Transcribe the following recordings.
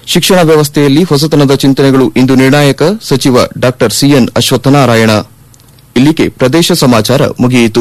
ಶಿಕ್ಷಣ ವ್ಯವಸ್ಥೆಯಲ್ಲಿ ಹೊಸತನದ ಚಿಂತನೆಗಳು ಇಂದು ನಿರ್ಣಾಯಕ ಸಚಿವ ಡಾ ಸಿಎನ್ ಅಶ್ವತ್ಥನಾರಾಯಣ ಇಲ್ಲಿಗೆ ಪ್ರದೇಶ ಸಮಾಚಾರ ಮುಗಿಯಿತು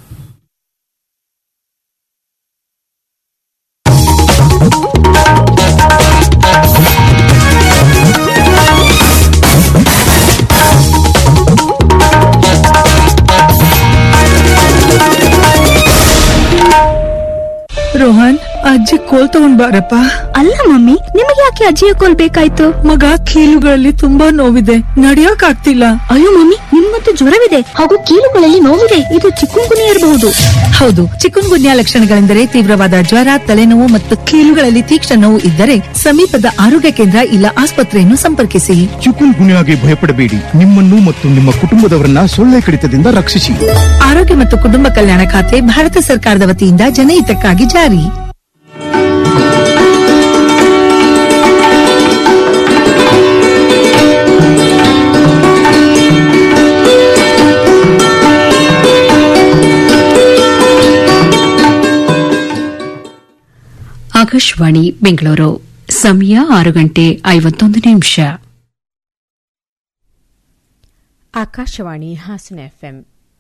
ರೋಹನ್ ಅಜ್ಜಿ ಕೋಲ್ ತಗೊಂಡ್ ಬಾರಪ್ಪ ಅಲ್ಲ ಮಮ್ಮಿ ನಿಮಗೆ ಯಾಕೆ ಅಜ್ಜಿಯ ಕೋಲ್ ಬೇಕಾಯ್ತು ಮಗ ಕೀಲುಗಳಲ್ಲಿ ತುಂಬಾ ನೋವಿದೆ ನಡಿಯಕ್ ಆಗ್ತಿಲ್ಲ ಅಯ್ಯೋ ಮಮ್ಮಿ ನಿಮ್ಮಂತೂ ಜ್ವರವಿದೆ ಹಾಗೂ ಕೀಲುಗಳಲ್ಲಿ ನೋವಿದೆ ಇದು ಚಿಕ್ಕುಂಗುನಿ ಇರಬಹುದು ಹೌದು ಚಿಕನ್ ಗುನ್ಯಾ ಲಕ್ಷಣಗಳೆಂದರೆ ತೀವ್ರವಾದ ಜ್ವರ ತಲೆನೋವು ಮತ್ತು ಕೀಲುಗಳಲ್ಲಿ ತೀಕ್ಷ್ಣ ನೋವು ಇದ್ದರೆ ಸಮೀಪದ ಆರೋಗ್ಯ ಕೇಂದ್ರ ಇಲ್ಲ ಆಸ್ಪತ್ರೆಯನ್ನು ಸಂಪರ್ಕಿಸಿ ಚಿಕುನ್ ಗುನ್ಯಾಗೆ ಭಯಪಡಬೇಡಿ ನಿಮ್ಮನ್ನು ಮತ್ತು ನಿಮ್ಮ ಕುಟುಂಬದವರನ್ನ ಸೊಳ್ಳೆ ಕಡಿತದಿಂದ ರಕ್ಷಿಸಿ ಆರೋಗ್ಯ ಮತ್ತು ಕುಟುಂಬ ಕಲ್ಯಾಣ ಖಾತೆ ಭಾರತ ಸರ್ಕಾರದ ವತಿಯಿಂದ ಜನಹಿತಕ್ಕಾಗಿ ಜಾರಿ ಆಕಾಶವಾಣಿ ಬೆಂಗಳೂರು ಸಮಯ ಆರು ಗಂಟೆ ಐವತ್ತೊಂದು ನಿಮಿಷ ಆಕಾಶವಾಣಿ ಹಾಸನ ಎಫ್ಎಂ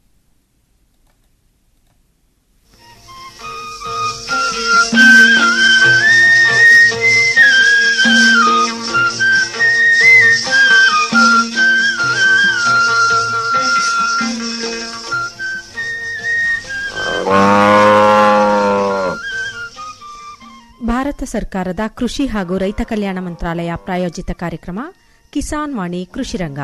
ಭಾರತ ಸರ್ಕಾರದ ಕೃಷಿ ಹಾಗೂ ರೈತ ಕಲ್ಯಾಣ ಮಂತ್ರಾಲಯ ಪ್ರಾಯೋಜಿತ ಕಾರ್ಯಕ್ರಮ ಕಿಸಾನ್ ವಾಣಿ ಕೃಷಿರಂಗ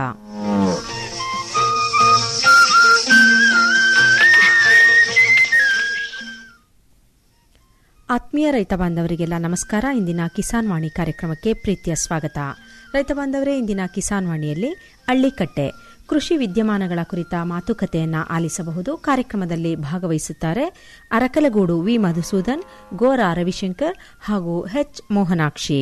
ಆತ್ಮೀಯ ರೈತ ಬಾಂಧವರಿಗೆಲ್ಲ ನಮಸ್ಕಾರ ಇಂದಿನ ಕಿಸಾನ್ ವಾಣಿ ಕಾರ್ಯಕ್ರಮಕ್ಕೆ ಪ್ರೀತಿಯ ಸ್ವಾಗತ ರೈತ ಬಾಂಧವರೇ ಇಂದಿನ ಕಿಸಾನ್ ವಾಣಿಯಲ್ಲಿ ಹಳ್ಳಿಕಟ್ಟೆ ಕೃಷಿ ವಿದ್ಯಮಾನಗಳ ಕುರಿತ ಮಾತುಕತೆಯನ್ನ ಆಲಿಸಬಹುದು ಕಾರ್ಯಕ್ರಮದಲ್ಲಿ ಭಾಗವಹಿಸುತ್ತಾರೆ ಅರಕಲಗೂಡು ವಿ ಮಧುಸೂದನ್ ಗೋರಾ ರವಿಶಂಕರ್ ಹಾಗೂ ಎಚ್ ಮೋಹನಾಕ್ಷಿ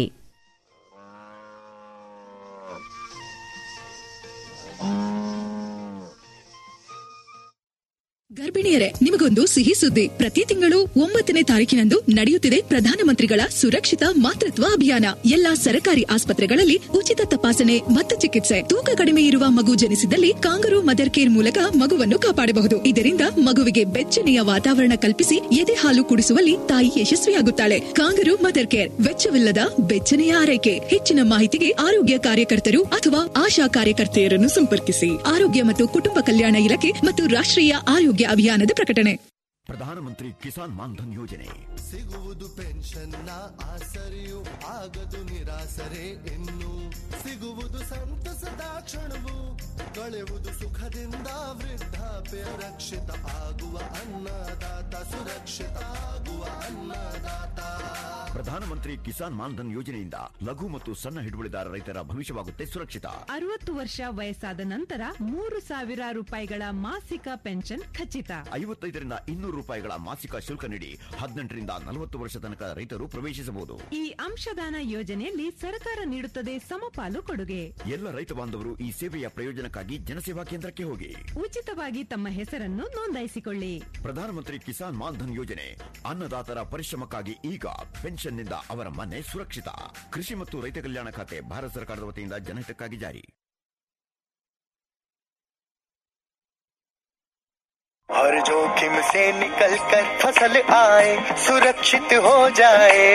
ಗರ್ಭಿಣಿಯರೇ ನಿಮಗೊಂದು ಸಿಹಿ ಸುದ್ದಿ ಪ್ರತಿ ತಿಂಗಳು ಒಂಬತ್ತನೇ ತಾರೀಕಿನಂದು ನಡೆಯುತ್ತಿದೆ ಪ್ರಧಾನಮಂತ್ರಿಗಳ ಸುರಕ್ಷಿತ ಮಾತೃತ್ವ ಅಭಿಯಾನ ಎಲ್ಲಾ ಸರಕಾರಿ ಆಸ್ಪತ್ರೆಗಳಲ್ಲಿ ಉಚಿತ ತಪಾಸಣೆ ಮತ್ತು ಚಿಕಿತ್ಸೆ ತೂಕ ಕಡಿಮೆ ಇರುವ ಮಗು ಜನಿಸಿದಲ್ಲಿ ಕಾಂಗರು ಮದರ್ ಕೇರ್ ಮೂಲಕ ಮಗುವನ್ನು ಕಾಪಾಡಬಹುದು ಇದರಿಂದ ಮಗುವಿಗೆ ಬೆಚ್ಚನೆಯ ವಾತಾವರಣ ಕಲ್ಪಿಸಿ ಎದೆ ಹಾಲು ಕುಡಿಸುವಲ್ಲಿ ತಾಯಿ ಯಶಸ್ವಿಯಾಗುತ್ತಾಳೆ ಕಾಂಗರು ಮದರ್ ಕೇರ್ ವೆಚ್ಚವಿಲ್ಲದ ಬೆಚ್ಚನೆಯ ಆರೈಕೆ ಹೆಚ್ಚಿನ ಮಾಹಿತಿಗೆ ಆರೋಗ್ಯ ಕಾರ್ಯಕರ್ತರು ಅಥವಾ ಆಶಾ ಕಾರ್ಯಕರ್ತೆಯರನ್ನು ಸಂಪರ್ಕಿಸಿ ಆರೋಗ್ಯ ಮತ್ತು ಕುಟುಂಬ ಕಲ್ಯಾಣ ಇಲಾಖೆ ಮತ್ತು ರಾಷ್ಟ್ರೀಯ ಆರೋಗ್ಯ ಅಭಿಯಾನದ ಪ್ರಕಟಣೆ ಪ್ರಧಾನಮಂತ್ರಿ ಕಿಸಾನ್ ಮಾನ್ಧನ್ ಯೋಜನೆ ಸಿಗುವುದು ಪೆನ್ಷನ್ನ ಆಸರೆಯು ಆಗದು ನಿರಾಸರೆ ಇನ್ನು ಸಿಗುವುದು ಸಂತಸದ ಕ್ಷಣವು ಕಳೆಯುವುದು ಸುಖದಿಂದ ವೃದ್ಧಾಪ್ಯ ರಕ್ಷಿತ ಆಗುವ ಅನ್ನದಾತ ಸುರಕ್ಷಿತ ಆಗುವ ಅನ್ನದಾತ ಪ್ರಧಾನಮಂತ್ರಿ ಕಿಸಾನ್ ಮಾನ್ಧನ್ ಯೋಜನೆಯಿಂದ ಲಘು ಮತ್ತು ಸಣ್ಣ ಹಿಡುವಳಿದಾರ ರೈತರ ಭವಿಷ್ಯವಾಗುತ್ತೆ ಸುರಕ್ಷಿತ ಅರವತ್ತು ವರ್ಷ ವಯಸ್ಸಾದ ನಂತರ ಮೂರು ಸಾವಿರ ರೂಪಾಯಿಗಳ ಮಾಸಿಕ ಪೆನ್ಷನ್ ಖಚಿತ ಐವತ್ತೈದರಿಂದ ಇನ್ನೂರು ರೂಪಾಯಿಗಳ ಮಾಸಿಕ ಶುಲ್ಕ ನೀಡಿ ಹದಿನೆಂಟರಿಂದ ನಲವತ್ತು ವರ್ಷ ತನಕ ರೈತರು ಪ್ರವೇಶಿಸಬಹುದು ಈ ಅಂಶದಾನ ಯೋಜನೆಯಲ್ಲಿ ಸರ್ಕಾರ ನೀಡುತ್ತದೆ ಸಮಪಾಲು ಕೊಡುಗೆ ಎಲ್ಲ ರೈತ ಬಾಂಧವರು ಈ ಸೇವೆಯ ಪ್ರಯೋಜನಕ್ಕಾಗಿ ಜನಸೇವಾ ಕೇಂದ್ರಕ್ಕೆ ಹೋಗಿ ಉಚಿತವಾಗಿ ತಮ್ಮ ಹೆಸರನ್ನು ನೋಂದಾಯಿಸಿಕೊಳ್ಳಿ ಪ್ರಧಾನಮಂತ್ರಿ ಕಿಸಾನ್ ಮಾನ್ಧನ್ ಯೋಜನೆ ಅನ್ನದಾತರ ಪರಿಶ್ರಮಕ್ಕಾಗಿ ಈಗ ಪೆನ್ಷನ್ನಿಂದ ಅವರ ಮನೆ ಸುರಕ್ಷಿತ ಕೃಷಿ ಮತ್ತು ರೈತ ಕಲ್ಯಾಣ ಖಾತೆ ಭಾರತ ಸರ್ಕಾರದ ವತಿಯಿಂದ ಜನಹಿತಕ್ಕಾಗಿ ಜಾರಿ हर जोखिम से निकल कर फसल आए सुरक्षित हो जाए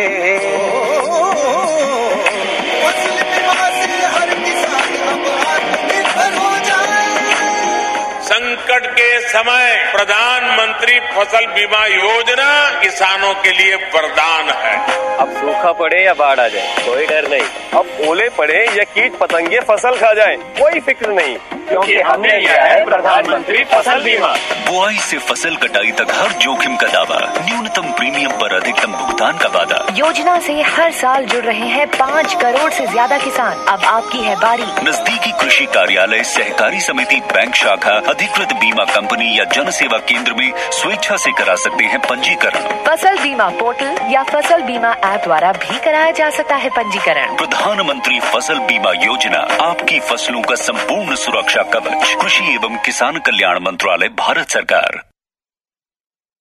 फसल बीमा से हर किसान अब आत्मनिर्भर हो जाए संकट के समय प्रधानमंत्री फसल बीमा योजना किसानों के लिए वरदान है अब सूखा पड़े या बाढ़ आ जाए कोई डर नहीं अब ओले पड़े या कीट पतंगे फसल खा जाए कोई फिक्र नहीं क्योंकि हमने लिया है प्रधानमंत्री फसल बीमा बुआई से फसल कटाई तक हर जोखिम का दावा न्यूनतम प्रीमियम पर अधिकतम भुगतान का वादा योजना से हर साल जुड़ रहे हैं पाँच करोड़ से ज्यादा किसान अब आपकी है बारी नजदीकी कृषि कार्यालय सहकारी समिति बैंक शाखा अधिकृत बीमा कंपनी या जन सेवा केंद्र में स्वेच्छा से करा सकते हैं पंजीकरण फसल बीमा पोर्टल या फसल बीमा ऐप द्वारा भी कराया जा सकता है पंजीकरण प्रधानमंत्री फसल बीमा योजना आपकी फसलों का संपूर्ण सुरक्षा कवच कृषि एवं किसान कल्याण मंत्रालय भारत सरकार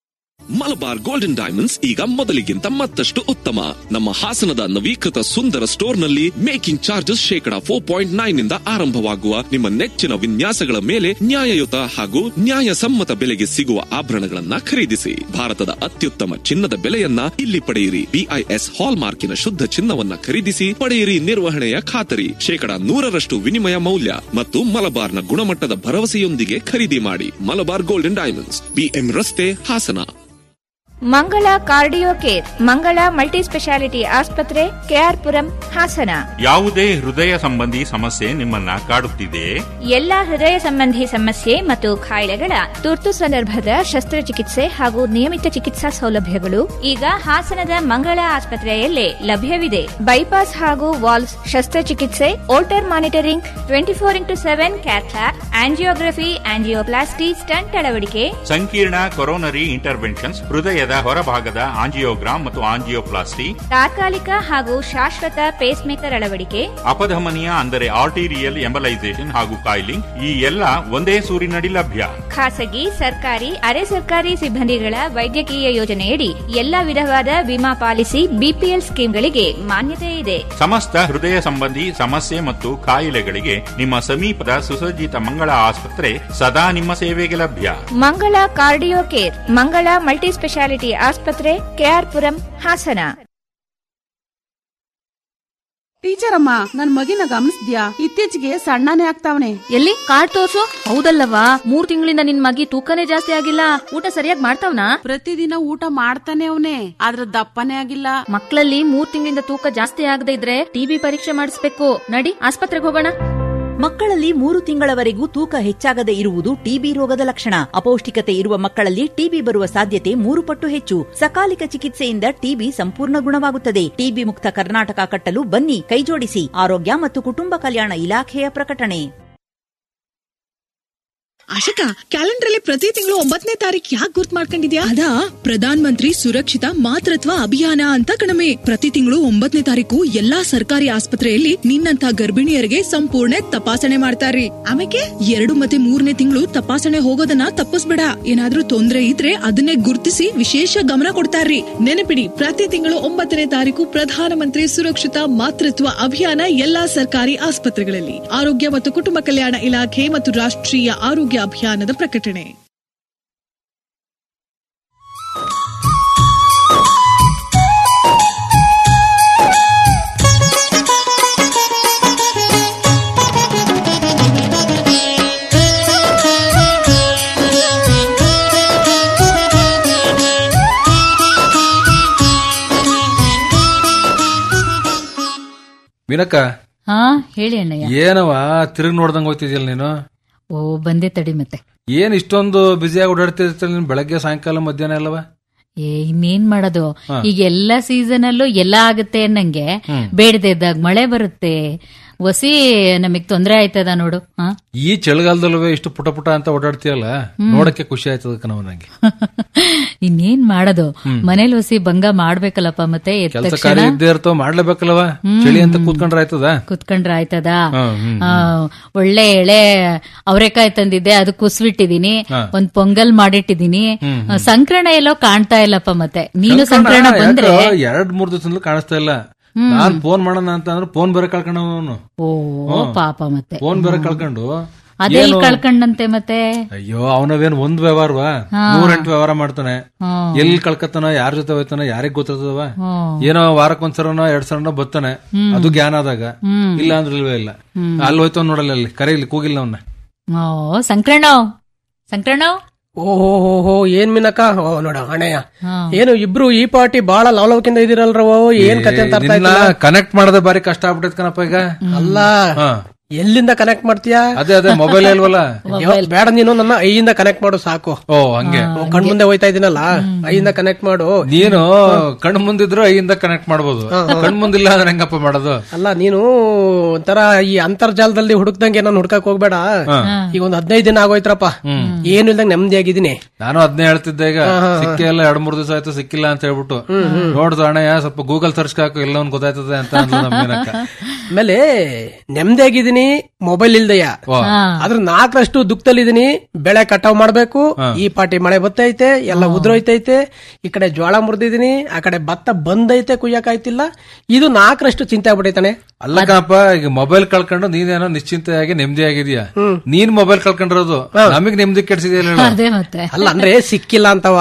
ಮಲಬಾರ್ ಗೋಲ್ಡನ್ ಡೈಮಂಡ್ಸ್ ಈಗ ಮೊದಲಿಗಿಂತ ಮತ್ತಷ್ಟು ಉತ್ತಮ ನಮ್ಮ ಹಾಸನದ ನವೀಕೃತ ಸುಂದರ ಸ್ಟೋರ್ನಲ್ಲಿ ಮೇಕಿಂಗ್ ಚಾರ್ಜಸ್ ಶೇಕಡ ಫೋರ್ ಪಾಯಿಂಟ್ ನೈನ್ ನಿಂದ ಆರಂಭವಾಗುವ ನಿಮ್ಮ ನೆಚ್ಚಿನ ವಿನ್ಯಾಸಗಳ ಮೇಲೆ ನ್ಯಾಯಯುತ ಹಾಗೂ ನ್ಯಾಯಸಮ್ಮತ ಬೆಲೆಗೆ ಸಿಗುವ ಆಭರಣಗಳನ್ನ ಖರೀದಿಸಿ ಭಾರತದ ಅತ್ಯುತ್ತಮ ಚಿನ್ನದ ಬೆಲೆಯನ್ನ ಇಲ್ಲಿ ಪಡೆಯಿರಿ ಬಿಐಎಸ್ ಹಾಲ್ ಮಾರ್ಕಿನ ಶುದ್ಧ ಚಿನ್ನವನ್ನ ಖರೀದಿಸಿ ಪಡೆಯಿರಿ ನಿರ್ವಹಣೆಯ ಖಾತರಿ ಶೇಕಡ ನೂರರಷ್ಟು ವಿನಿಮಯ ಮೌಲ್ಯ ಮತ್ತು ಮಲಬಾರ್ನ ಗುಣಮಟ್ಟದ ಭರವಸೆಯೊಂದಿಗೆ ಖರೀದಿ ಮಾಡಿ ಮಲಬಾರ್ ಗೋಲ್ಡನ್ ಡೈಮಂಡ್ಸ್ ಬಿಎಂ ರಸ್ತೆ Hassan Mangala cardio care Mangala multi speciality ಆಸ್ಪತ್ರೆ ಕೆಆರ್ಪುರಂ ಹಾಸನ ಯಾವುದೇ ಹೃದಯ ಸಂಬಂಧಿ ಸಮಸ್ಯೆ ನಿಮ್ಮನ್ನ ಕಾಡುತ್ತಿದೆಯೇ ಎಲ್ಲ ಹೃದಯ ಸಂಬಂಧಿ ಸಮಸ್ಯೆ ಮತ್ತು ಕಾಯಿಲೆಗಳ ತುರ್ತು ಸಂದರ್ಭದ ಶಸ್ತ್ರಚಿಕಿತ್ಸೆ ಹಾಗೂ ನಿಯಮಿತ ಚಿಕಿತ್ಸಾ ಸೌಲಭ್ಯಗಳು ಈಗ ಹಾಸನದ ಮಂಗಳ ಆಸ್ಪತ್ರೆಯಲ್ಲೇ ಲಭ್ಯವಿದೆ ಬೈಪಾಸ್ ಹಾಗೂ ವಾಲ್ಸ್ ಶಸ್ತ್ರಚಿಕಿತ್ಸೆ Holter monitoring twenty four into seven cath lab angiography angioplasty stent ಅಳವಡಿಕೆ ಸಂಕೀರ್ಣ ಕೊರೋನರಿ ಇಂಟರ್ವೆನ್ಷನ್ಸ್ ಹೃದಯದ ಹೊರಭಾಗದ ಆಂಜಿಯೋಗ್ರಾಮ್ ಮತ್ತು ಆಂಜಿಯೋಪ್ಲಾಸ್ಟಿ ತಾತ್ಕಾಲಿಕ ಹಾಗೂ ಶಾಶ್ವತ ಪೇಸ್ ಮೇಕರ್ ಅಳವಡಿಕೆ ಅಪಧಮನಿಯ ಅಂದರೆ ಆರ್ಟಿರಿಯಲ್ ಎಂಬಲೈಸೇಷನ್ ಹಾಗೂ ಕಾಯಿಲಿಂಗ್ ಈ ಎಲ್ಲ ಒಂದೇ ಸೂರಿನಡಿ ಲಭ್ಯ ಖಾಸಗಿ ಸರ್ಕಾರಿ ಅರೆ ಸರ್ಕಾರಿ ಸಿಬ್ಬಂದಿಗಳ ವೈದ್ಯಕೀಯ ಯೋಜನೆಯಡಿ ಎಲ್ಲ ವಿಧವಾದ ವಿಮಾ ಪಾಲಿಸಿ ಬಿಪಿಎಲ್ ಸ್ಕೀಮ್ಗಳಿಗೆ ಮಾನ್ಯತೆ ಇದೆ ಸಮಸ್ತ ಹೃದಯ ಸಂಬಂಧಿ ಸಮಸ್ಯೆ ಮತ್ತು ಕಾಯಿಲೆಗಳಿಗೆ ನಿಮ್ಮ ಸಮೀಪದ ಸುಸಜ್ಜಿತ ಮಂಗಳ ಆಸ್ಪತ್ರೆ ಸದಾ ನಿಮ್ಮ ಸೇವೆಗೆ ಲಭ್ಯ Mangala cardio care Mangala multi speciality ಆಸ್ಪತ್ರೆ ಕೆಆರ್ಪುರಂ ಹಾಸನ ಟೀಚರ್ ಅಮ್ಮ ನನ್ ಮಗಿನ ಗಮನಿಸ್ದ್ಯಾ ಇತ್ತೀಚೆಗೆ ಸಣ್ಣನೇ ಆಗ್ತಾವನೆ ಎಲ್ಲಿ ಕಾರ್ಡ್ ತೋರ್ಸು ಹೌದಲ್ಲವಾ ಮೂರ್ ತಿಂಗಳಿಂದ ನಿನ್ ಮಗಿ ತೂಕನೇ ಜಾಸ್ತಿ ಆಗಿಲ್ಲ ಊಟ ಸರಿಯಾಗಿ ಮಾಡ್ತಾವ್ನಾ ಪ್ರತಿದಿನ ಊಟ ಮಾಡ್ತಾನೆ ಅವನೇ ಆದ್ರ ದಪ್ಪನೇ ಆಗಿಲ್ಲ ಮಕ್ಕಳಲ್ಲಿ ಮೂರ್ ತಿಂಗಳಿಂದ ತೂಕ ಜಾಸ್ತಿ ಆಗದೆ ಇದ್ರೆ ಟಿಬಿ ಪರೀಕ್ಷೆ ಮಾಡಿಸ್ಬೇಕು ನಡಿ ಆಸ್ಪತ್ರೆಗೆ ಹೋಗೋಣ ಮಕ್ಕಳಲ್ಲಿ ಮೂರು ತಿಂಗಳವರೆಗೂ ತೂಕ ಹೆಚ್ಚಾಗದೆ ಇರುವುದು ಟಿಬಿ ರೋಗದ ಲಕ್ಷಣ ಅಪೌಷ್ಟಿಕತೆ ಇರುವ ಮಕ್ಕಳಲ್ಲಿ ಟಿಬಿ ಬರುವ ಸಾಧ್ಯತೆ ಮೂರು ಪಟ್ಟು ಹೆಚ್ಚು ಸಕಾಲಿಕ ಚಿಕಿತ್ಸೆಯಿಂದ ಟಿಬಿ ಸಂಪೂರ್ಣ ಗುಣವಾಗುತ್ತದೆ ಟಿಬಿ ಮುಕ್ತ ಕರ್ನಾಟಕ ಕಟ್ಟಲು ಬನ್ನಿ ಕೈಜೋಡಿಸಿ ಆರೋಗ್ಯ ಮತ್ತು ಕುಟುಂಬ ಕಲ್ಯಾಣ ಇಲಾಖೆಯ ಪ್ರಕಟಣೆ ಆಶಿಕಾ ಕ್ಯಾಲೆಂಡರ್ ಅಲ್ಲಿ ಪ್ರತಿ ತಿಂಗಳು ಒಂಬತ್ತನೇ ತಾರೀಕು ಯಾಕೆ ಗುರ್ತ್ ಮಾಡ್ಕೊಂಡಿದ್ಯಾ ಅದಾ ಪ್ರಧಾನ್ ಮಂತ್ರಿ ಸುರಕ್ಷಿತ ಮಾತೃತ್ವ ಅಭಿಯಾನ ಅಂತ ಕಣಮೆ ಪ್ರತಿ ತಿಂಗಳು ಒಂಬತ್ತನೇ ತಾರೀಕು ಎಲ್ಲಾ ಸರ್ಕಾರಿ ಆಸ್ಪತ್ರೆಯಲ್ಲಿ ನಿನ್ನಂತ ಗರ್ಭಿಣಿಯರಿಗೆ ಸಂಪೂರ್ಣ ತಪಾಸಣೆ ಮಾಡ್ತಾರ್ರಿ ಆಮೇಲೆ ಎರಡು ಮತ್ತೆ ಮೂರನೇ ತಿಂಗಳು ತಪಾಸಣೆ ಹೋಗೋದನ್ನ ತಪ್ಪಿಸ್ಬೇಡ ಏನಾದ್ರೂ ತೊಂದ್ರೆ ಇದ್ರೆ ಅದನ್ನೇ ಗುರ್ತಿಸಿ ವಿಶೇಷ ಗಮನ ಕೊಡ್ತಾರ್ರಿ ನೆನಪಿಡಿ ಪ್ರತಿ ತಿಂಗಳು ಒಂಬತ್ತನೇ ತಾರೀಕು ಪ್ರಧಾನಮಂತ್ರಿ ಸುರಕ್ಷಿತ ಮಾತೃತ್ವ ಅಭಿಯಾನ ಎಲ್ಲಾ ಸರ್ಕಾರಿ ಆಸ್ಪತ್ರೆಗಳಲ್ಲಿ ಆರೋಗ್ಯ ಮತ್ತು ಕುಟುಂಬ ಕಲ್ಯಾಣ ಇಲಾಖೆ ಮತ್ತು ರಾಷ್ಟ್ರೀಯ ಆರೋಗ್ಯ ಅಭಿಯಾನದ ಪ್ರಕಟಣೆ ವಿನಕ ಹಾ ಹೇಳಿ ಅಣ್ಣಯ್ಯ ಏನವ ತಿರುಗಿ ನೋಡ್ದಂಗ್ ಹೋಗ್ತಿದ್ಯಲ್ಲ ನೀನು ಓ ಬಂದೆ ತಡಿ ಮತ್ತೆ ಏನ್ ಇಷ್ಟೊಂದು ಬ್ಯುಸಿಯಾಗಿ ಓಡಾಡ್ತಿರ್ತಿಲ್ಲ ನೀನು ಬೆಳಗ್ಗೆ ಸಾಯಂಕಾಲ ಮಧ್ಯಾಹ್ನ ಅಲ್ಲವ ಏ ಇನ್ನೇನ್ ಮಾಡೋದು ಹಾ. ಈಗ ಎಲ್ಲಾ ಸೀಸನ್ ಅಲ್ಲೂ ಎಲ್ಲಾ ಆಗುತ್ತೆ ಅನ್ನಂಗೆ ಹ್ಮ್. ಬೇಡದೆ ಇದ್ದಾಗ ಮಳೆ ಬರುತ್ತೆ ಒಸಿ ನಮಗ್ ತೊಂದ್ರೆ ಆಯ್ತದ ನೋಡು ಹಾ ಈ ಚಳಿಗಾಲದಲ್ಲೂ ಇಷ್ಟು ಪುಟ ಪುಟ ಅಂತ ಓಡಾಡ್ತೀಯಲ್ಲ ಹ್ಮ್. ನೋಡಕ್ಕೆ ಖುಷಿ ಆಯ್ತದ ಕಣವ ನಂಗೆ ಇನ್ನೇನ್ ಮಾಡೋದು ಹ್ಮ್. ಮನೇಲಿ ಒಸಿ ಭಂಗ ಮಾಡ್ಬೇಕಲ್ಲಪ್ಪ ಮತ್ತೆ ಎದ್ದ ಕೆಲಸ ತಕ್ಷಣ ಕಾರ್ಯ ಇದ್ದೇ ಇರ್ತಾವ ಮಾಡ್ಲೇಬೇಕಲ್ವ ಹ್ಮ್. ಚಳಿ ಅಂತ ಕೂತ್ಕೊಂಡ್ರೆ ಆಯ್ತದ ಕುತ್ಕೊಂಡ್ರೆ ಆಯ್ತದ ಹ್ಮ್, ಹ್ಮ್, ಆ, ಒಳ್ಳೆ ಎಳೆ ಅವರೆಕಾಯಿ ತಂದಿದ್ದೆ ಅದು ಕುಸ್ಬಿಟ್ಟಿದೀನಿ ಹಾ. ಒಂದ್ ಪೊಂಗಲ್ ಮಾಡಿಟ್ಟಿದೀನಿ ಹ್ಮ್, ಆ, ಸಂಕ್ರಣ ಎಲ್ಲೋ ಕಾಣ್ತಾ ಇಲ್ಲಪ್ಪ ಮತ್ತೆ ನೀನು ಸಂಕ್ರಣ ಬಂದ್ರೆ ಎರಡ್ ಮೂರ್ ದಿವಸದಿಂದಲೂ ಕಾಣಿಸ್ತಾ ಇಲ್ಲ ಹ್ಮ್. ನಾನ್ ಫೋನ್ ಮಾಡೋಣ ಅಂತ ಅಂದ್ರೆ ಫೋನ್ ಬೇರೆ ಕಳ್ಕೊಂಡ ಅವನು ಓ ಪಾಪ ಮತ್ತೆ ಫೋನ್ ಬೇರೆ ಕಳ್ಕೊಂಡು ಅದೆಲ್ಲಿ ಏನು- ಕಳ್ಕೊಂಡಂತೆ ಮತ್ತೆ ಅಯ್ಯೋ ಅವನವೇನ್ ಒಂದ್ ವ್ಯವಹಾರವಾ ಹಾ. ನೂರೆಂಟು ವ್ಯವಹಾರ ಮಾಡ್ತಾನೆ ಹಾ. ಎಲ್ಲಿ ಕಳ್ಕತ್ತಾನ ಯಾರ ಜೊತೆ ಹೋಯ್ತಾನ ಯಾರಿಗ್ ಗೊತ್ತಿರ್ತದವ ಹ್ಮ್. ಏನೋ ವಾರಕ್ ಒಂದ್ಸರನೋ ಎರಡ್ ಸರನೋ ಬರ್ತಾನೆ ಹ್ಮ್. ಅದು ಜ್ಞಾನ ಆದಾಗ ಹ್ಮ್. ಇಲ್ಲ ಅಂದ್ರೆ ಇಲ್ವೇ ಇಲ್ಲ ಹ್ಮ್. ಅಲ್ಲಿ ಹೋಯ್ತಾವ್ ನೋಡಲ್ಲ ಅಲ್ಲಿ ಕರೆಯಲ್ಲಿ ಕೂಗಿಲ್ಲ ಅವನ್ನ ಓ ಸಂಕ್ರಣ ಸಂಕ್ರಣ ಓಹೋ ಏನ್ ಮಿನಕ ಓ ನೋಡ ಅಣ್ಣಯ್ಯ ಹಾ. ಏನು ಇಬ್ರು ಈ ಪಾರ್ಟಿ ಬಹಳ ಲವಲವಿಕೆಯಿಂದ ಇದೀರಲ್ರವ ಏನ್ ಕತೆ ಅಂತ ಅರ್ಥ ಆಯ್ತಿಲ್ಲ ಕನೆಕ್ಟ್ ಮಾಡೋದೇ ಬಾರಿ ಕಷ್ಟ ಆಗ್ಬಿಟ್ಟೈತ್ ಕಣಪ್ಪ ಈಗ ಅಲ್ಲ ಹಾ. ಎಲ್ಲಿಂದ ಕನೆಕ್ಟ್ ಮಾಡ್ತೀಯಾ ಅದೇ ಅದೇ ಮೊಬೈಲ್ ಇಲ್ವಲ್ಲ ಅಯ್ಯೋ, ಬೇಡ ನೀನು ನನ್ನ ಐಯಿಂದ ಕನೆಕ್ಟ್ ಮಾಡು ಸಾಕು ಓ ಹಂಗೆ ಕಣ್ ಮುಂದೆ ಹೋಯ್ತಾ ಇದೀನಲ್ಲ ಐಯಿಂದ ಕನೆಕ್ಟ್ ಮಾಡು ನೀನು ಕಣ್ ಮುಂದಿದ್ರು ಐಯಿಂದ ಕನೆಕ್ಟ್ ಮಾಡ್ಬೋದು ಕಣ್ ಮುಂದಿಲ್ಲ ಅಂದ್ರೆ ಹೆಂಗಪ್ಪ ಮಾಡೋದು ಅಲ್ಲ ನೀನು ಒಂಥರ ಈ ಅಂತರ್ಜಾಲದಲ್ಲಿ ಹುಡುಕ್ದಂಗೆ ನಾನು ಹುಡ್ಕಕ್ ಹೋಗ್ಬೇಡ ಹಾ. ಈಗ ಒಂದ್ ಹದಿನೈದು ದಿನ ಆಗೋಯ್ತ್ರಪ್ಪ ಏನು ಇಲ್ದಂಗ್ ನೆಮ್ಮದಿ ಆಗಿದ್ದೀನಿ ನಾನು ಅದನ್ನೇ ಹೇಳ್ತಿದ್ದೆ ಈಗ ಸಿಕ್ಕೇ ಇಲ್ಲ ಎರಡ್ ಮೂರ್ ದಿವಸ ಆಯ್ತು ಸಿಕ್ಕಿಲ್ಲ ಅಂತ ಹೇಳ್ಬಿಟ್ಟು ನೋಡ್ದು ಅಣ್ಣಯ್ಯ ಸ್ವಲ್ಪ ಗೂಗಲ್ ಸರ್ಚ್ ಹಾಕು ಎಲ್ಲ ಒಂದ್ ಗೊತ್ತಾಯ್ತದೆ ಅಂತ ಅಂದ್ಲು ನಮ್ ಮೀನಕ್ಕ. ಆಮೇಲೆ ನೆಮ್ಮದಿ ಆಗಿದ್ದೀನಿ ಸುಖದಲ್ಲಿದ್ದೀನಿ ಮೊಬೈಲ್ ಇಲ್ದೆಯ ವಾ. ಅದ್ರ ನಾಲ್ಕರಷ್ಟು ದುಃಖದಲ್ಲಿದ್ದೀನಿ ಬೆಳೆ ಕಟಾವ್ ಮಾಡ್ಬೇಕು ಈ ಪಾಟಿ ಮಳೆ ಬತ್ತೈತೆ ಎಲ್ಲ ಉದ್ರೋಯ್ತೈತೆ ಈ ಕಡೆ ಜೋಳ ಮುರಿದಿದ್ದೀನಿ ಆ ಕಡೆ ಭತ್ತ ಬಂದೈತೆ ಕುಯ್ಯಕ್ಕಾಯ್ತಿಲ್ಲ ಇದು ನಾಲ್ಕರಷ್ಟು ಚಿಂತೆ ಆಗ್ಬಿಟ್ಟೈತಾನೆ ಅಲ್ಲ ಕಣಪ್ಪ ಈಗ ಮೊಬೈಲ್ ಕಳ್ಕೊಂಡು ನೀನೇನೋ ನಿಶ್ಚಿಂತೆಯಾಗಿ ನೆಮ್ಮದಿ ಆಗಿದ್ಯಾ ನೀನ್ ಮೊಬೈಲ್ ಕಳ್ಕೊಂಡಿರೋದು ನಮಗ್ ನೆಮ್ಮದಿ ಕೆಡ್ಸಿದ್ಯಲ್ಲ ಅದೇ ಮತ್ತೆ ಅಲ್ಲ ಅಂದ್ರೆ ಸಿಕ್ಕಿಲ್ಲ ಅಂತವ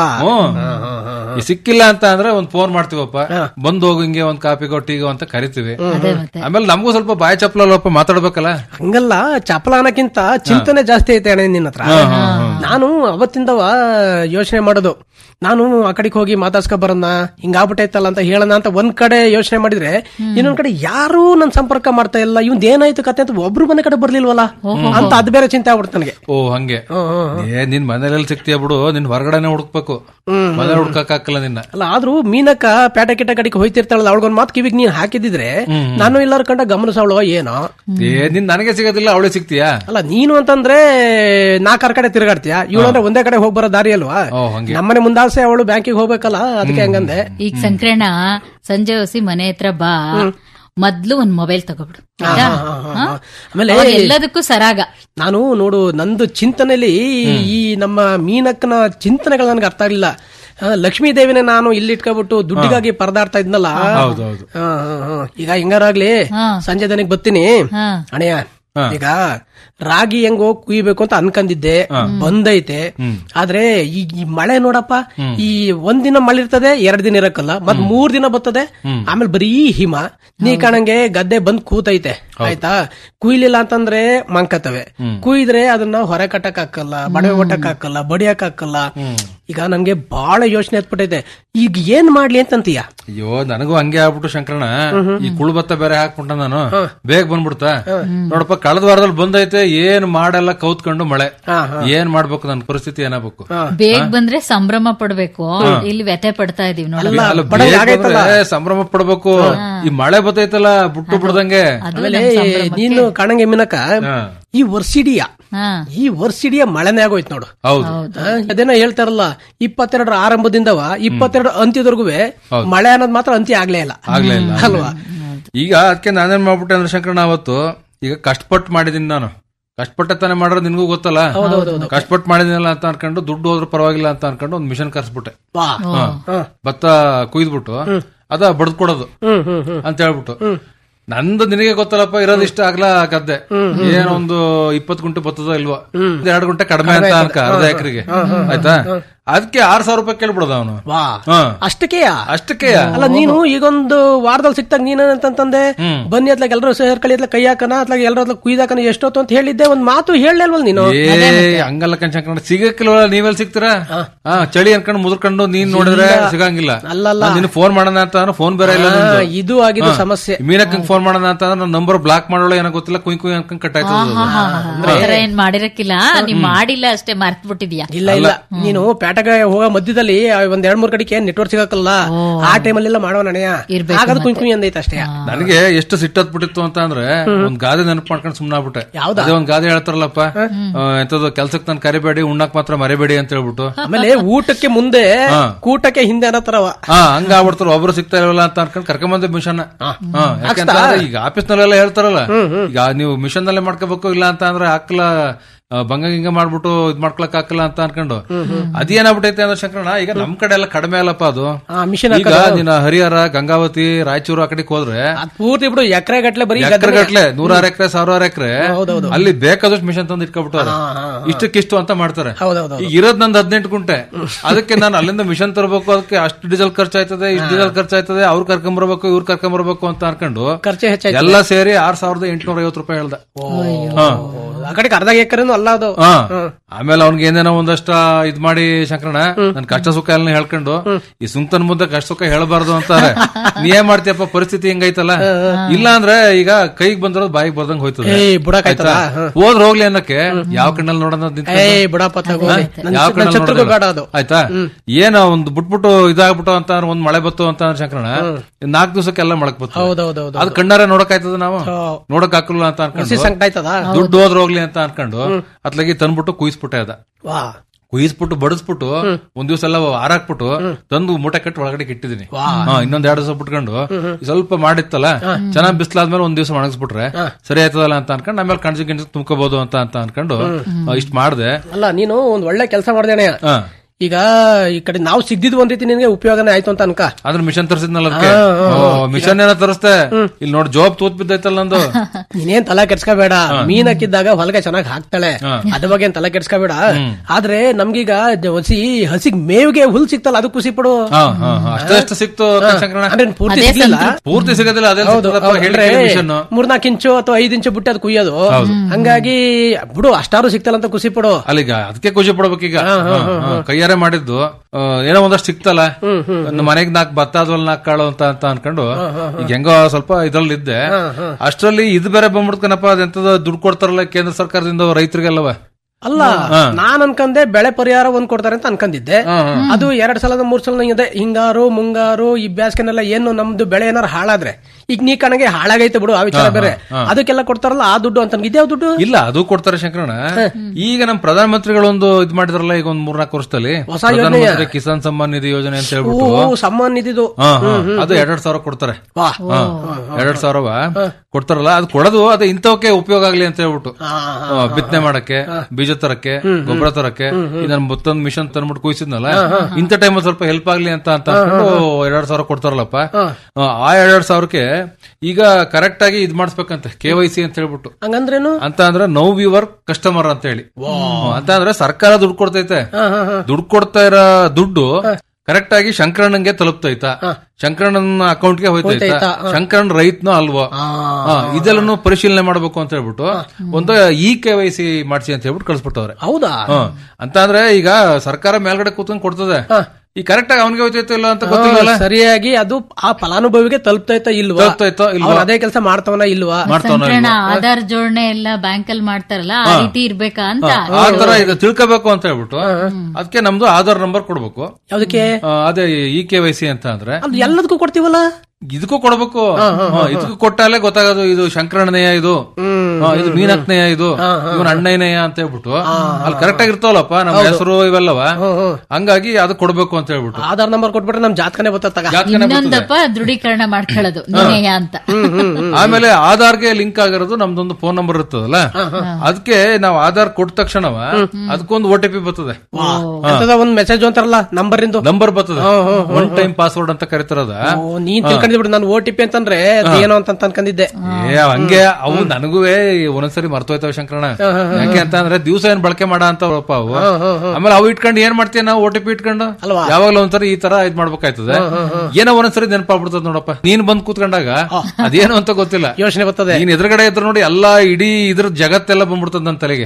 ಈ ಸಿಕ್ಕಿಲ್ಲ ಅಂತ ಅಂದ್ರೆ ಒಂದ್ ಫೋನ್ ಮಾಡ್ತೀವಪ್ಪ ಬಂದ್ ಹೋಗು ಹಿಂಗೆ ಒಂದ್ ಕಾಪಿಗೋ ಟೀಗೋ ಅಂತ ಕರಿತೀವಿ ಅದೇ ಮತ್ತೆ ಆಮೇಲೆ ನಮಗೂ ಸ್ವಲ್ಪ ಬಾಯಿ ಚಪ್ಪಲಲ್ಲಪ್ಪ ಮಾತಾಡ್ಬೇಕಲ್ಲ ಹಂಗಲ್ಲ ಚಪಲ ಅನ್ನಕ್ಕಿಂತ ಚಿಂತನೆ ಜಾಸ್ತಿ ಐತೆ ಅಣ್ಣ ನಿನ್ನ ಹತ್ರ ನಾನು ಅವತ್ತಿಂದವ ಯೋಚನೆ ಮಾಡೋದು ನಾನು ಆ ಕಡೆಗೆ ಹೋಗಿ ಮಾತಾಡ್ಸ್ಕೊ ಬರೋಣ ಹಿಂಗಾಗ್ಬಿಟ್ಟೈತಲ್ಲ ಅಂತ ಹೇಳೋಣ ಅಂತ ಒಂದ್ ಕಡೆ ಯೋಚನೆ ಮಾಡಿದ್ರೆ ಇನ್ನೊಂದ್ ಕಡೆ ಯಾರು ನನ್ ಸಂಪರ್ಕ ಮಾಡ್ತಾ ಇಲ್ಲ ಇವ್ನ್ ಏನಾಯ್ತು ಕತೆ ಅಂತ ಒಬ್ರು ಮನೆ ಕಡೆ ಬರ್ಲಿಲ್ವಲ್ಲ ಅಂತ ಅದ್ ಬೇರೆ ಚಿಂತೆ ಆಗ್ಬಿಡ್ತು ನನಗೆ ಓ ಹಂಗೆ ಏ ನಿನ್ ಮನೇಲಿ ಸಿಕ್ತೀಯ ಬಿಡು ನಿನ್ ಹೊರಗಡೆನೆ ಹುಡುಕ್ಬೇಕು ಮನೆ ಹುಡ್ಕಕ್ ಹಾಕಲ್ಲ ನಿನ್ನ ಅಲ್ಲ ಆದ್ರೂ ಮೀನಕ್ಕ ಪೇಟ ಕಿಟ ಕಡೆಗೆ ಹೋಯ್ತಿರ್ತಾಳಲ್ಲ ಅವಳಿಗೊಂದ್ ಮಾತು ಕಿವಿಗ್ ನೀನ್ ಹಾಕಿದಿದ್ರೆ ನಾನು ಎಲ್ಲರ ಕಂಡ ಗಮನಿಸವಳು ಏನೋ ಏ ನಿನ್ ನನಗೆ ಸಿಗೋದಿಲ್ಲ ಅವಳೆ ಸಿಗ್ತೀಯಾ ಅಲ್ಲ ನೀನು ಅಂತಂದ್ರೆ ನಾಲ್ಕಾರು ಕಡೆ ತಿರುಗಾಡ್ತೀಯ ಇವಳು ಅಂದ್ರೆ ಒಂದೇ ಕಡೆ ಹೋಗ್ ಬರೋ ದಾರಿ ಅಲ್ವಾ ಓ ಹಂಗೆ ನಮ್ಮನೆ ಮುಂದಾಸೆ ಅವಳು ಬ್ಯಾಂಕಿಗೆ ಹೋಗ್ಬೇಕಲ್ಲ ಅದಕ್ಕೆ ಹಂಗಂದೆ ಈಗ ಸಂಕ್ರಣ ಸಂಜೆ ಹೊಸಿ ಮನೆ ಹತ್ರ ಬಾ ಮೊದ್ಲು ಒಂದ್ ಮೊಬೈಲ್ ತಗೋಬಿಡು ಆಯ್ತಾ? ಹಾ? ಆಮೇಲೆ ಅವಾಗ ಎಲ್ಲದಕ್ಕೂ ಸರಾಗ ನಾನು ನೋಡು ನಂದು ಚಿಂತನೆಯಲ್ಲಿ ಈ ನಮ್ಮ ಮೀನಕ್ಕನ ಚಿಂತನೆಗಳು ನನಗೆ ಅರ್ಥ ಆಗ್ಲಿಲ್ಲ ಆ, ಲಕ್ಷ್ಮೀ ದೇವಿನ ನಾನು ಇಲ್ಲಿ ಇಟ್ಕೊಬಿಟ್ಟು ದುಡ್ಡಿಗಾಗಿ ಪರದಾಡ್ತಾ ಇದ್ನಲ್ಲ ಹೌದೌದು. ಹಾ, ಹಾ, ಹಾ. ಈಗ ಹಿಂಗಾರಾಗ್ಲಿ ಸಂಜೆ ದನಿಗೆ ಬರ್ತೀನಿ ಅಣಯ್ಯ ಈಗ ರಾಗಿ ಹೆಂಗೋ ಕುಯ್ಬೇಕು ಅಂತ ಅನ್ಕಂದಿದ್ದೆ ಬಂದೈತೆ ಆದ್ರೆ ಈ ಈ ಮಳೆ ನೋಡಪ್ಪ ಈ ಒಂದಿನ ಮಳೆ ಇರ್ತದೆ ಎರಡ್ ದಿನ ಇರಕ್ಕಲ್ಲ ಮತ್ ಮೂರ್ ದಿನ ಬರ್ತದೆ ಆಮೇಲೆ ಬರೀ ಹಿಮ ನೀ ಕಾಣಂಗೆ ಗದ್ದೆ ಬಂದ್ ಕೂತೈತೆ ಆಯ್ತಾ ಕುಯ್ಲಿಲ್ಲ ಅಂತಂದ್ರೆ ಮಂಕತವೆ ಕುಯ್ದ್ರೆ ಅದನ್ನ ಹೊರ ಕಟ್ಟಕ್ ಹಾಕಲ್ಲ ಬಡವೆ ಒಟ್ಟಕ್ ಹಾಕಲ್ಲ ಬಡಿಯಕ್ ಹಾಕಲ್ಲ ಈಗ ನನ್ಗೆ ಬಹಳ ಯೋಚನೆ ಎತ್ಬಿಟ್ಟೈತೆ ಈಗ ಏನ್ ಮಾಡ್ಲಿ ಅಂತಂತೀಯ ಅಯ್ಯೋ ನನಗೂ ಹಂಗೆ ಆಗ್ಬಿಟ್ಟು ಶಂಕರಣ ಈ ಕುಳು ಭತ್ತ ಬೇರೆ ಹಾಕ್ಬಿಟ್ಟ ನಾನು ಬೇಗ ಬಂದ್ಬಿಡ್ತಾ ನೋಡಪ್ಪ ಕಳೆದ ವಾರದಲ್ಲಿ ಬಂದೈತೆ ಏನ್ ಮಾಡೆಲ್ಲ ಕೌತ್ಕೊಂಡು ಮಳೆ ಏನ್ ಮಾಡ್ಬೇಕು ನನ್ನ ಪರಿಸ್ಥಿತಿ ಏನಾಗ್ಬೇಕು ಬೇಗ ಬಂದ್ರೆ ಸಂಭ್ರಮ ಪಡ್ಬೇಕು ಇಲ್ಲಿ ವ್ಯಥೆ ಪಡ್ತಾ ಇದೀವಿ ನೋಡಿ ಅಲ್ಲ, ಬೇಗ ಬಂದ್ರೆ ಸಂಭ್ರಮ ಪಡ್ಬೇಕು ಈ ಮಳೆ ಬತ್ತೈತಲ್ಲ ಬಿಟ್ಟು ಬಿಡ್ದಂಗೆ ಆಮೇಲೆ ನೀನು ಕಾಣಂಗೆ ಮಿನಕ ಈ ವರ್ಷಿಡಿಯ ಈ ವರ್ಷಿಡಿಯ ಮಳೆನೇ ಆಗೋಯ್ತು ನೋಡು ಹೌದು ಆ, ಅದೇನೋ ಹೇಳ್ತಾರಲ್ಲ ಇಪ್ಪತ್ತೆರಡರ ಆರಂಭದಿಂದವ ಇಪ್ಪತ್ತೆರಡು ಅಂತ್ಯದವರೆಗೂ ಮಳೆ ಅನ್ನೋದು ಮಾತ್ರ ಅಂತ್ಯ ಆಗ್ಲೇ ಇಲ್ಲ ಆಗ್ಲೇ ಇಲ್ಲ ಅಲ್ವಾ ಈಗ ಅದಕ್ಕೆ ನಾನೇನ್ ಮಾಡ್ಬಿಟ್ಟೆ ಅಂದ್ರೆ ಶಂಕರಣ ಅವತ್ತು ಈಗ ಕಷ್ಟಪಟ್ಟು ಮಾಡಿದೀನಿ ನಾನು ಕಷ್ಟಪಟ್ಟೆ ತಾನೇ ಮಾಡೋದು ನಿನ್ಗೂ ಗೊತ್ತಲ್ಲ ಕಷ್ಟಪಟ್ಟು ಮಾಡಿದಿನಲ್ಲ ಅಂತ ಅನ್ಕೊಂಡು ದುಡ್ಡು ಹೋದ್ರೂ ಪರವಾಗಿಲ್ಲ ಅಂತ ಅನ್ಕೊಂಡು ಒಂದ್ ಮಿಷನ್ ಕರ್ಸ್ಬಿಟ್ಟೆ ವಾ ಹಾ. ಭತ್ತ ಕುಯ್ದ್ಬಿಟ್ಟು ಅದ ಬಡ್ದ್ ಕೊಡೋದು ಹ್ಮ್ ಹ್ಮ್ ಹ್ಮ್ ಅಂತ ಹೇಳ್ಬಿಟ್ಟು ನಂದು ನಿನಗೆ ಗೊತ್ತಲ್ಲಪ್ಪ ಇರೋದು ಇಷ್ಟ ಆಗ್ಲ ಗದ್ದೆ ಏನೋ ಒಂದು ಇಪ್ಪತ್ತು ಗುಂಟೆ ಬರ್ತದೋ ಇಲ್ವೋ ಒಂದ್ ಎರಡು ಗುಂಟೆ ಕಡಿಮೆ ಅಂತ ಅನ್ಕ ಅರ್ಧ ಎಕರೆಗೆ ಆಯ್ತಾ ಅದಕ್ಕೆ ಆರ್ ಸಾವಿರ ರೂಪಾಯಿ ಕೇಳ್ಬಿಡೋದು ಅವನು ವಾ ಹಾ ಅಷ್ಟಕ್ಕೆಯಾ ಅಷ್ಟಕ್ಕೆ ಅಲ್ಲ ನೀನು ಈಗೊಂದು ವಾರದಲ್ಲಿ ಸಿಕ್ತಾಗ ನೀನೇನಂತಂದೆ ಬನ್ನಿ ಅತ್ಲಾಗ ಎಲ್ಲರೂ ಸೇರ್ಕಳಿ ಅತ್ಲಾಗ ಕೈ ಹಾಕನ ಅತ್ಲಾಗ ಎಲ್ಲರ ಅತ್ಲಾಗ ಕುಯ್ದಾಕನ ಎಷ್ಟೊತ್ತು ಅಂತ ಹೇಳಿದ್ದೆ ಒಂದ್ ಮಾತು ಹೇಳಲ್ವಲ್ ನೀನು ಏ ಹಂಗಲ್ಲ ಕಣ್ಸಂಕಂಡ್ ಸಿಗಕ್ಕಿಲ್ವಲ್ಲ ನೀವೆಲ್ಲ ಸಿಗ್ತೀರಾ ಹಾ ಚಳಿ ಅನ್ಕೊಂಡು ಮುದ್ರಕೊಂಡು ನೀನ್ ನೋಡಿದ್ರೆ ಸಿಗಂಗಿಲ್ಲ ಅಲ್ಲಲ್ಲ. ನಿನ್ ಫೋನ್ ಮಾಡೋಣ ಅಂತ ಫೋನ್ ಬೇರೆ ಇಲ್ಲ ಹಾ, ನಿಂದು. ಇದು ಆಗಿದ್ದು ಹಾ. ಸಮಸ್ಯೆ. ಮೀನಕ್ಕಂಗ್ ಫೋನ್ ಮಾಡೋಣ ಅಂತ ನನ್ನ ನಂಬರ್ ಬ್ಲಾಕ್ ಮಾಡೋಳ ಏನೋ ಗೊತ್ತಿಲ್ಲ ಕುಯ್ ಕುಯ್ ಅನ್ಕೊಂಡ್ ಕಟ್ ಆಯ್ತದ ಅದು. ಆತರ ಏನ್ ಮಾಡಿರಕ್ಕಿಲ್ಲ ನೀವ್ ಮಾಡಿಲ್ಲ ಅಷ್ಟೇ ಮರ್ತ್ ಬಿಟ್ಟಿದ್ಯಾ ಇಲ್ಲ ಇಲ್ಲ ನೀನು ಪೇಟೆಗೆ ಹೋಗೋ ಮಧ್ಯದಲ್ಲಿ ಒಂದ್ ಎರಡ್ ಮೂರ್ ಕಡೆಗೆ ನೆಟ್ವರ್ಕ್ ಸಿಗಕ್ಕಲ್ಲ ಆ ಟೈಮಲ್ಲೆಲ್ಲ ಮಾಡೋ ನಡೆಯ ಹಾಗಾದ್ರೆ ಕುಂಯ್ ಕುಂಯ್ ಅಂದೈತೆ ಅಷ್ಟೇ ನನಗೆ ಎಷ್ಟು ಸಿಟ್ಟತ್ ಬಿಟ್ಟಿತ್ತು ಅಂತ ಅಂದ್ರೆ ಒಂದ್ ಗಾದೆ ನೆನಪು ಮಾಡ್ಕೊಂಡು ಸುಮ್ನಾಗ್ಬಿಟ್ಟೆ ಯಾವ್ದಾ? ಅದೇ ಒಂದ್ ಗಾದೆ ಹೇಳ್ತಾರಲ್ಲಪ್ಪ ಆ, ಎಂತದ್ದು ಕೆಲ್ಸಕ್ ನಾನು ಕರಿಬೇಡಿ ಉಣ್ಣಕ್ ಮಾತ್ರ ಮರಿಬೇಡಿ ಅಂತ ಹೇಳ್ಬಿಟ್ಟು ಆಮೇಲೆ ಊಟಕ್ಕೆ ಮುಂದೆ ಹಾ. ಕೂಟಕ್ಕೆ ಹಿಂದೆ ಅನ್ನೋ ತರವ ಹಾ ಹಂಗ ಆಗ್ಬಿಡ್ತಾರ ಒಬ್ರು ಸಿಗ್ತಾ ಇರಲ್ಲ ಅಂತ ಅನ್ಕೊಂಡ್ ಕರ್ಕೊಂಬಂದೆ ಮಿಷನ್ ಯಾಕಂತಂದ್ರೆ ಈಗ ಆಫೀಸ್ ನಲ್ಲೆಲ್ಲ ಹೇಳ್ತಾರಲ್ಲ ಈಗ ನೀವು ಮಿಷನ್ ನಲ್ಲೇ ಮಾಡ್ಕೋಬೇಕು ಇಲ್ಲ ಅಂತ ಅಂದ್ರೆ ಹಾಕ್ಲ ಆ, ಭಂಗ ಗಿಂಗ ಮಾಡ್ಬಿಟ್ಟು ಇದ್ ಮಾಡ್ಕೊಳಕ್ ಹಾಕಲ್ಲ ಅಂತ ಅನ್ಕೊಂಡು ಅದೇನಾಗ್ಬಿಟ್ಟೈತೆ ಅಂದ್ರೆ ಶಂಕರಣ ಈಗ ನಮ್ ಕಡೆ ಎಲ್ಲ ಕಡಿಮೆ ಅಲ್ಲಪ್ಪ ಅದು ಮಿಷನ್ ಈಗ ನೀನು ಹರಿಹರ ಗಂಗಾವತಿ ರಾಯಚೂರು ಆ ಕಡೆಗೆ ಹೋದ್ರೆ ಪೂರ್ತಿ ಬಿಡು ಎಕರೆ ಗಟ್ಲೆ ಬರೀ ಎಕರೆ ಗಟ್ಲೆ ನೂರಾರು ಎಕರೆ ಸಾವಿರಾರು ಎಕರೆ ಅಲ್ಲಿ ಬೇಕಾದಷ್ಟು ಮಿಷನ್ ತಂದು ಇಟ್ಕೊಬಿಟ್ಟವ್ರೆ ಇಷ್ಟಕ್ಕಿಷ್ಟು ಅಂತ ಮಾಡ್ತಾರೆ ಹೌದೌದು ಈಗ ಇರೋದ್ ನಂದು ಹದಿನೆಂಟು ಗುಂಟೆ ಅದಕ್ಕೆ ನಾನು ಅಲ್ಲಿಂದ ಮಿಷನ್ ತರಬೇಕು ಅದಕ್ಕೆ ಅಷ್ಟು ಡೀಸೆಲ್ ಖರ್ಚಾಯ್ತದೆ ಇಷ್ಟು ಡೀಸೆಲ್ ಖರ್ಚಾಯ್ತದೆ ಅವ್ರು ಕರ್ಕೊಂಬರ್ಬೇಕು ಇವ್ರು ಕರ್ಕೊಂಬರ್ಬೇಕು ಅಂತ ಅನ್ಕೊಂಡು ಖರ್ಚು ಹೆಚ್ಚಾಯ್ತು ಎಲ್ಲ ಸೇರಿ ಆರ್ ಸಾವಿರದ ಎಂಟುನೂರ ಐವತ್ತು ರೂಪಾಯಿ ಹೇಳ್ದ ಹಾ. ಆ ಕಡೆಗೆ ಅರ್ಧ ಎಕರೆನು ಅಲ್ಲ ಅದು ಹಾ. ಆಮೇಲೆ ಅವ್ನಿಗೆ ಏನೇನೋ ಒಂದಷ್ಟ ಇದ್ ಮಾಡಿ ಶಂಕರಣ ನನ್ ಕಷ್ಟ ಸುಖ ಎಲ್ಲ ಹೇಳ್ಕೊಂಡು ಈ ಸುಂಕತನ ಮುಂದೆ ಕಷ್ಟ ಸುಖ ಹೇಳಬಾರ್ದು ಅಂತಾರೆ ನೀ ಏನ್ ಮಾಡ್ತೀಯಪ್ಪ ಪರಿಸ್ಥಿತಿ ಹೆಂಗೈತಲ್ಲ ಇಲ್ಲ ಅಂದ್ರೆ ಈಗ ಕೈಗೆ ಬಂದಿರೋದು ಬಾಯಿಗೆ ಬರ್ದಂಗ್ ಹೋಯ್ತದೆ ಏಯ್, ಬುಡಕ್ಕಾಯ್ತದ? ಆಯ್ತಾ? ಹೋದ್ರೆ ಹೋಗ್ಲಿ ಅನ್ನಕ್ಕೆ ಯಾವ ಕಣ್ಣಲ್ಲಿ ನೋಡೋಣ ಅಂತ ನಿಂತ್ಕೊಂಡು? ಏಯ್ ಬಿಡಪ್ಪ ತಗೋ ಹಾ? ನನ್ ಯಾವ ನನ್ ಕಣ್ಣಲ್ಲಿ ಶತ್ರುಗೂ ನೋಡೋಣ? ಬೇಡ ಅದು ಆಯ್ತಾ ಏನೋ ಒಂದು ಬಿಟ್ಬಿಟ್ಟು ಇದಾಗ್ಬಿಟ್ಟು ಅಂತ ಅಂದ್ರೆ ಒಂದ್ ಮಳೆ ಬತ್ತು ಅಂತ ಅಂದ್ರೆ ಶಂಕರಣ ನಾಲ್ಕು ದಿವಸಕ್ಕೆ ಎಲ್ಲ ಮಳಕ್ ಬತ್ತು ಹೌದೌದೌದು ಅದು ಕಣ್ಣಾರೆ ನೋಡಕ್ ಆಯ್ತದ ನಾವು ನೋಡಕ್ ಹಾಕಲ್ಲ ಅಂತ ಹಸಿ ಅನ್ಕೊಂಡು ಸಂಕಟ ಆಯ್ತದ ದುಡ್ಡು ಹೋದ್ರೆ ಹೋಗ್ಲಿ ಅಂತ ಅನ್ಕೊಂಡು ಅತ್ಲಾಗಿ ತಂದ್ಬಿಟ್ಟು ಕುಯ್ಸ್ಬಿಟ್ಟೆ ಅದ ವಾ ಕುಯಿಸ್ಬಿಟ್ಟು ಬಡಿಸ್ಬಿಟ್ಟು ಒಂದ್ ದಿವಸ ಎಲ್ಲ ಹಾರಾಕ್ಬಿಟ್ಟು ತಂದು ಮೂಟೆ ಕಟ್ಟಿ ಒಳಗಡೆ ಇಟ್ಟಿದ್ದೀನಿ ಹಾ, ಇನ್ನೊಂದ್ ಎರಡು ದಿವಸ ಬಿಟ್ಕೊಂಡು ಸ್ವಲ್ಪ ಮಾಡಿತ್ತಲ್ಲ ಚೆನ್ನಾಗ್ ಬಿಸ್ಲಾದ್ಮೇಲೆ ಒಂದ್ ದಿವಸ ಒಣಗಿಸ್ಬಿಟ್ರೆ ಸರಿ ಆಯ್ತದಲ್ಲ ಅಂತ ಅನ್ಕೊಂಡು ಆಮೇಲೆ ಕಣಜಿ ಗಿಣಜಿ ತುಂಬ್ಕೋಬಹುದು ಅಂತ ಅಂತ ಅನ್ಕೊಂಡು ಇಷ್ಟ ಮಾಡ್ದೆ ಅಲ್ಲ ನೀನು ಒಂದ್ ಒಳ್ಳೆ ಕೆಲಸ ಮಾಡ್ದೇನೆ ಹಾ. ಈಗ ಈ ಕಡೆ ನಾವು ಸಿಗ್ದಿದ್ ಒಂದ್ ರೀತಿ ನಿನ್ಗೆ ಉಪಯೋಗನೇ ಆಯ್ತು ಅಂತ ಅನ್ಕ ಅದ್ರ ಮಿಷನ್ ತರಿಸಿದ್ನಲ್ಲ ಅದಕ್ಕೆ ಹಾ, ಹಾ, ಹಾ. ಮಿಷನ್ ಏನೋ ತರಿಸ್ತೆ ಇಲ್ಲಿ ನೋಡಿ ಜಾಬ್ ತೂತ್ ಬಿದ್ದೈತಲ್ಲ ನಂದು ನೀನೇನ್ ತಲೆ ಕೆಡ್ಸ್ಕೋಬೇಡ ಮೀನ್ ಹಾಕಿದ್ದಾಗ ಹೊಲಗೆ ಚೆನ್ನಾಗಿ ಹಾಕ್ತಾಳೆ ಅದ್ರ ಬಗ್ಗೆ ಏನ್ ತಲೆ ಕೆಡ್ಸ್ಕೋಬೇಡ ಆದ್ರೆ ನಮ್ಗೀಗ ಜ- ಹಸಿ ಹಸಿಗ್ ಮೇವಿಗೆ ಹುಲ್ ಸಿಕ್ತಲ್ಲ ಅದು ಖುಷಿ ಪಡು ಹಾ, ಹಾ, ಹಾ. ಅಷ್ಟೇ ಅಷ್ಟು ಸಿಕ್ತು ಶಂಕರಣ್ಣ. ಅಂದ್ರೆ ಪೂರ್ತಿ ಅದೇ ಸಿಗ್ಲಿಲ್ಲ ಸಂತೃಪ್ತಿ. ಪೂರ್ತಿ ಸಿಗೋದಿಲ್ಲ, ಅದೇ ಹೌದು, ಸಿಗ್ತದಪ್ಪ, ಹೌದು. ಹೇಳಿ ಅಂದ್ರೆ ಕೇಳಿ ಮಿಷನ್. ಮೂರ್ನಾಲ್ಕು ಇಂಚು ಅಥವಾ ಐದ್ ಇಂಚು ಬಿಟ್ಟು ಅದು ಕುಯ್ಯೋದು ಹಂಗಾಗಿ ಬಿಡು ಅಷ್ಟಾರು ಸಿಕ್ತಲ್ಲ ಅಂತ ಖುಷಿ ಪಡು ಅಲ್ಲಿಗ ಅದಕ್ಕೆ ಖುಷಿ ಪಡ್ಬೇಕೀಗ ಹಾ, ಹಾ, ಕೈಯಾರೆ ಮಾಡಿದ್ದು ಆ, ಏನೋ ಒಂದಷ್ಟು ಸಿಕ್ತಲ್ಲ ನಮ್ಮ ಮನೆಗ್ ನಾಲ್ಕು ಭತ್ತ ಆದ್ವಲ್ಲ ನಾಲ್ಕು ಕಾಳು ಅಂತ ಅಂತ ಅನ್ಕೊಂಡು ಈಗ ಹೆಂಗೋ ಸ್ವಲ್ಪ ಇದ್ರಲ್ಲಿ ಇದ್ದೆ ಅಷ್ಟರಲ್ಲಿ ಇದು ಬೇರೆ ಬಂದ್ಬಿಡ್ಕನಪ್ಪ ಅದೆಂತದ ದುಡ್ಡು ಕೊಡ್ತಾರಲ್ಲ ಕೇಂದ್ರ ಸರ್ಕಾರದಿಂದ ರೈತರಿಗೆಲ್ಲವ ಅಲ್ಲ ಹಾ. ನಾನ್ ಅನ್ಕಂದೆ ಬೆಳೆ ಪರಿಹಾರ ಒಂದ್ ಕೊಡ್ತಾರೆ ಅಂತ ಅನ್ಕಂದಿದ್ದೆ ಅದು ಎರಡ್ ಸಲದ ಮೂರ್ ಸಲ ಇದೆ ಹಿಂಗಾರು ಮುಂಗಾರು ಈ ಬ್ಯಾಸ್ಗೆನೆಲ್ಲ ಏನು ನಮ್ದು ಬೆಳೆ ಏನಾರು ಹಾಳಾದ್ರೆ ಈಗ ನೀ ಕಣಗೆ ಹಾಳಾಗೈತೆ ಬಿಡು ಆ ವಿಚಾರ ಹಾ, ಬೇರೆ ಹಾ. ಅದಕ್ಕೆಲ್ಲ ಕೊಡ್ತಾರಲ್ಲ ಆ ದುಡ್ಡು ಅಂತ ಇದ್ಯಾವ ದುಡ್ಡು ಇಲ್ಲ ಅದು ಕೊಡ್ತಾರೆ ಶಂಕರಣ್ಣ ಈಗ ನಮ್ಮ ಪ್ರಧಾನ ಮಂತ್ರಿಗಳೊಂದು ಇದ್ ಮಾಡಿದ್ರಲ್ಲ ಈಗ ಒಂದ್ ಮೂರ್ನಾಲ್ಕು ವರ್ಷದಲ್ಲಿ ಹೊಸ ಪ್ರಧಾನ ಯೋಜನೆಯ? ಮಂತ್ರಿ ಕಿಸಾನ್ ಸಮ್ಮಾನ್ ನಿಧಿ ಯೋಜನೆ ಅಂತ ಓ ಹೇಳ್ಬಿಟ್ಟು ಸಮ್ಮಾನ್ ನಿಧಿದು ಹಾ, ಹಾ. ಅದು ಎರಡ್ ಸಾವಿರ ಕೊಡ್ತಾರೆ ವಾ. ಹಾ. ಎರಡ್ ಸಾವಿರವ ಕೊಡ್ತಾರಲ್ಲ ಅದು ಕೊಡೋದು ಅದು ಇಂಥವಕ್ಕೆ ಉಪಯೋಗ ಆಗ್ಲಿ ಅಂತ ಹೇಳ್ಬಿಟ್ಟು ಆ, ಬಿತ್ತನೆ ಮಾಡಕ್ಕೆ ಬೀಜ ತರಕ್ಕೆ ಗೊಬ್ಬರ ತರಕ್ಕೆ ಈಗ ನಾನು ಮತ್ತೊಂದು ಮಿಷನ್ ತಂದ್ಬಿಟ್ಟು ಕುಯ್ಸಿದ್ನಲ್ಲ ಇಂಥ ಟೈಮ್ ಸ್ವಲ್ಪ ಹೆಲ್ಪ್ ಆಗ್ಲಿ ಅಂತ ಅಂತ ಅನ್ಕೊಂಡು ಎರಡ್ ಸಾವಿರ ಕೊಡ್ತಾರಲ್ಲಪ್ಪ ಆ, ಆ ಎರಡ್ ಸಾವಿರಕ್ಕೆ ಈಗ ಕರೆಕ್ಟ್ ಆಗಿ ಇದ್ ಮಾಡಿಸ್ಬೇಕಂತೆ ಕೆ ವೈ ಸಿ ಅಂತ ಹೇಳ್ಬಿಟ್ಟು ಹಂಗಂದ್ರೇನು ಅಂತ ಅಂದ್ರೆ ನೌ ವ್ಯೂವರ್ ಕಸ್ಟಮರ್ ಅಂತ ಹೇಳಿ ಹ್ಮ್. ಅಂತ ಅಂದ್ರೆ ಸರ್ಕಾರ ದುಡ್ಡು ಕೊಡ್ತೈತೆ ದುಡ್ಡು ಕೊಡ್ತಾ ಇರೋ ದುಡ್ಡು ಕರೆಕ್ಟ್ ಆಗಿ ಶಂಕರಣ್ಣಂಗೆ ತಲುಪ್ತೈತಾ ಶಂಕರಣ್ಣನ ಅಕೌಂಟ್ಗೆ ಹೋಯ್ತೈತಾ ಹೋಯ್ತೈತಾ? ಹಾ. ಶಂಕರಣ್ಣ ರೈತನೋ ಅಲ್ವೋ ಹಾ, ಇದೆಲ್ಲನೂ ಪರಿಶೀಲನೆ ಮಾಡ್ಬೇಕು ಅಂತ ಹೇಳ್ಬಿಟ್ಟು ಒಂದು ಇ ಕೆ ವೈ ಸಿ ಮಾಡಿಸಿ ಅಂತ ಹೇಳ್ಬಿಟ್ಟು ಕಳ್ಸ್ಬಿಟ್ಟವ್ರೆ ಹೌದಾ ಹಾ. ಅಂತ ಅಂದ್ರೆ ಈಗ ಸರ್ಕಾರ ಮೇಲ್ಗಡೆ ಕೂತ್ಕೊಂಡು ಕೊಡ್ತದೆ ಈ ಕರೆಕ್ಟ್ ಆಗಿ ಅವನಿಗೆ ಹೋಯ್ತೈತೋ ಇಲ್ಲ ಅಂತ ಗೊತ್ತಿಲ್ಲ ಹಾ, ಸರಿಯಾಗಿ ಅದು ಆ ಫಲಾನುಭವಿಗೆ ತಲುಪ್ತೈತಾ ಇಲ್ವಾ ತಲುಪ್ತೈತೋ ಇಲ್ವಾ? ಅವ್ನು ಅದೇ ಕೆಲಸ ಮಾಡ್ತವನ ಇಲ್ವಾ ಮಾಡ್ತಾವನ ಆಧಾರ್ ಜೋಡಣೆ ಎಲ್ಲ ಬ್ಯಾಂಕ್ ಅಲ್ಲಿ ಮಾಡ್ತಾರಲ್ಲ ಆ ಹಾ. ರೀತಿ ಇರ್ಬೇಕಾ ಅಂತ ಆ ತರ ಇದು ತಿಳ್ಕೋಬೇಕು ಅಂತ ಹೇಳ್ಬಿಟ್ಟು ಅದಕ್ಕೆ ನಮ್ದು ಆಧಾರ್ ನಂಬರ್ ಕೊಡ್ಬೇಕು ಯಾವ್ದಕ್ಕೆ ಆ, ಅದೇ ಇ ಕೆ ವೈ ಸಿ ಅಂತ ಅಂದ್ರೆ ಅದು ಎಲ್ಲದಕ್ಕೂ ಕೊಡ್ತೀವಲ್ಲ ಇದಕ್ಕೂ ಕೊಡ್ಬೇಕು ಹಾ, ಇದಕ್ಕೂ ಕೊಟ್ಟಾಲೆ ಗೊತ್ತಾಗೋದು ಇದು ಶಂಕರಣ್ಣನೆಯ ಇದು ಹಾ, ಇದು ಮೀನಕ್ನೆಯ ಇದು ಇವನ್ ಅಣ್ಣಯ್ಯನೆಯ ಅಂತ ಹೇಳ್ಬಿಟ್ಟು ಅಲ್ಲಿ ಕರೆಕ್ಟ್ ಆಗಿ ಇರ್ತಾವಲ್ಲಪ್ಪ ನಮ್ಮ ಹೆಸರು ಇವೆಲ್ಲವ ಹಂಗಾಗಿ ಅದು ಕೊಡ್ಬೇಕು ಅಂತ ಹೇಳ್ಬಿಟ್ಟು ಆಧಾರ್ ನಂಬರ್ ಕೊಟ್ಬಿಟ್ರೆ ನಮ್ ಜಾತಕನೇ ಬರ್ತದ ಜಾತಕನೇ ಬರ್ತದೆ. ಇನ್ನೊಂದಪ್ಪ ದೃಢೀಕರಣ ಮಾಡ್ಕೊಳ್ಳೋದು ನೀನೆಯ ಅಂತ ಆಮೇಲೆ ಆಧಾರ್ಗೆ ಲಿಂಕ್ ಆಗಿರೋದು ನಮ್ದೊಂದು ಫೋನ್ ನಂಬರ್ ಇರ್ತದಲ್ಲ ಅದಕ್ಕೆ ನಾವು ಆಧಾರ್ ಕೊಟ್ಟ ತಕ್ಷಣವ ಅದಕ್ಕೊಂದು ಓ ಟಿ ಪಿ ಬರ್ತದೆ ಹಾ. ಎಂತದ ಒಂದ್ ಮೆಸೇಜ್ ಅಂತಾರಲ್ಲ ನಂಬರ್ ಇಂದು ನಂಬರ್ ಬರ್ತದೆ ಒನ್ ಟೈಮ್ ಪಾಸ್ವರ್ಡ್ ಅಂತ ಕರಿತಾರದ ಓ, ನೀನ್ ತಿಳ್ಕೊಂಡಿದ್ಬಿಡು ನಾನು ಓ ಟಿ ಪಿ ಅಂತಂದ್ರೆ ಅದೇನೋ ಅಂತ ಅನ್ಕೊಂಡಿದ್ದೆ ಏ ಹಂಗೆ ಅವು ನನಗೂ ಒಂದೊಂದ್ಸರಿ ಮರ್ತೋಯ್ತಾವ ಶಂಕರಣ ಯಾಕೆ ಅಂತ ಅಂದ್ರೆ ದಿವಸ ಏನ್ ಬಳಕೆ ಮಾಡ ಅಂತ ಅವು ಆಮೇಲೆ ಅವು ಇಟ್ಕೊಂಡು ಏನ್ ಮಾಡ್ತೀಯ ನಾವು ಓ ಟಿ ಪಿ ಇಟ್ಕೊಂಡು ಯಾವಾಗ್ಲೂ ಒಂದ್ಸರಿ ಈ ತರ ಇದ್ ಮಾಡ್ಬೇಕಾಯ್ತದೆ ಏನೋ ಒಂದೊಂದ್ಸರಿ ನೆನಪಾಗ್ಬಿಡ್ತದ ನೋಡಪ್ಪ ನೀನ್ ಬಂದ್ ಕೂತ್ಕೊಂಡಾಗ ಅದೇನು ಅಂತ ಗೊತ್ತಿಲ್ಲ ಯೋಚನೆ ಬರ್ತದೆ ನೀನ್ ಎದುರುಗಡೆ ಇದ್ರು ನೋಡಿ ಎಲ್ಲಾ ಇಡೀ ಇದ್ರ ಜಗತ್ತೆಲ್ಲ ಬಂದ್ಬಿಡ್ತದ ನನ್ನ ತಲೆಗೆ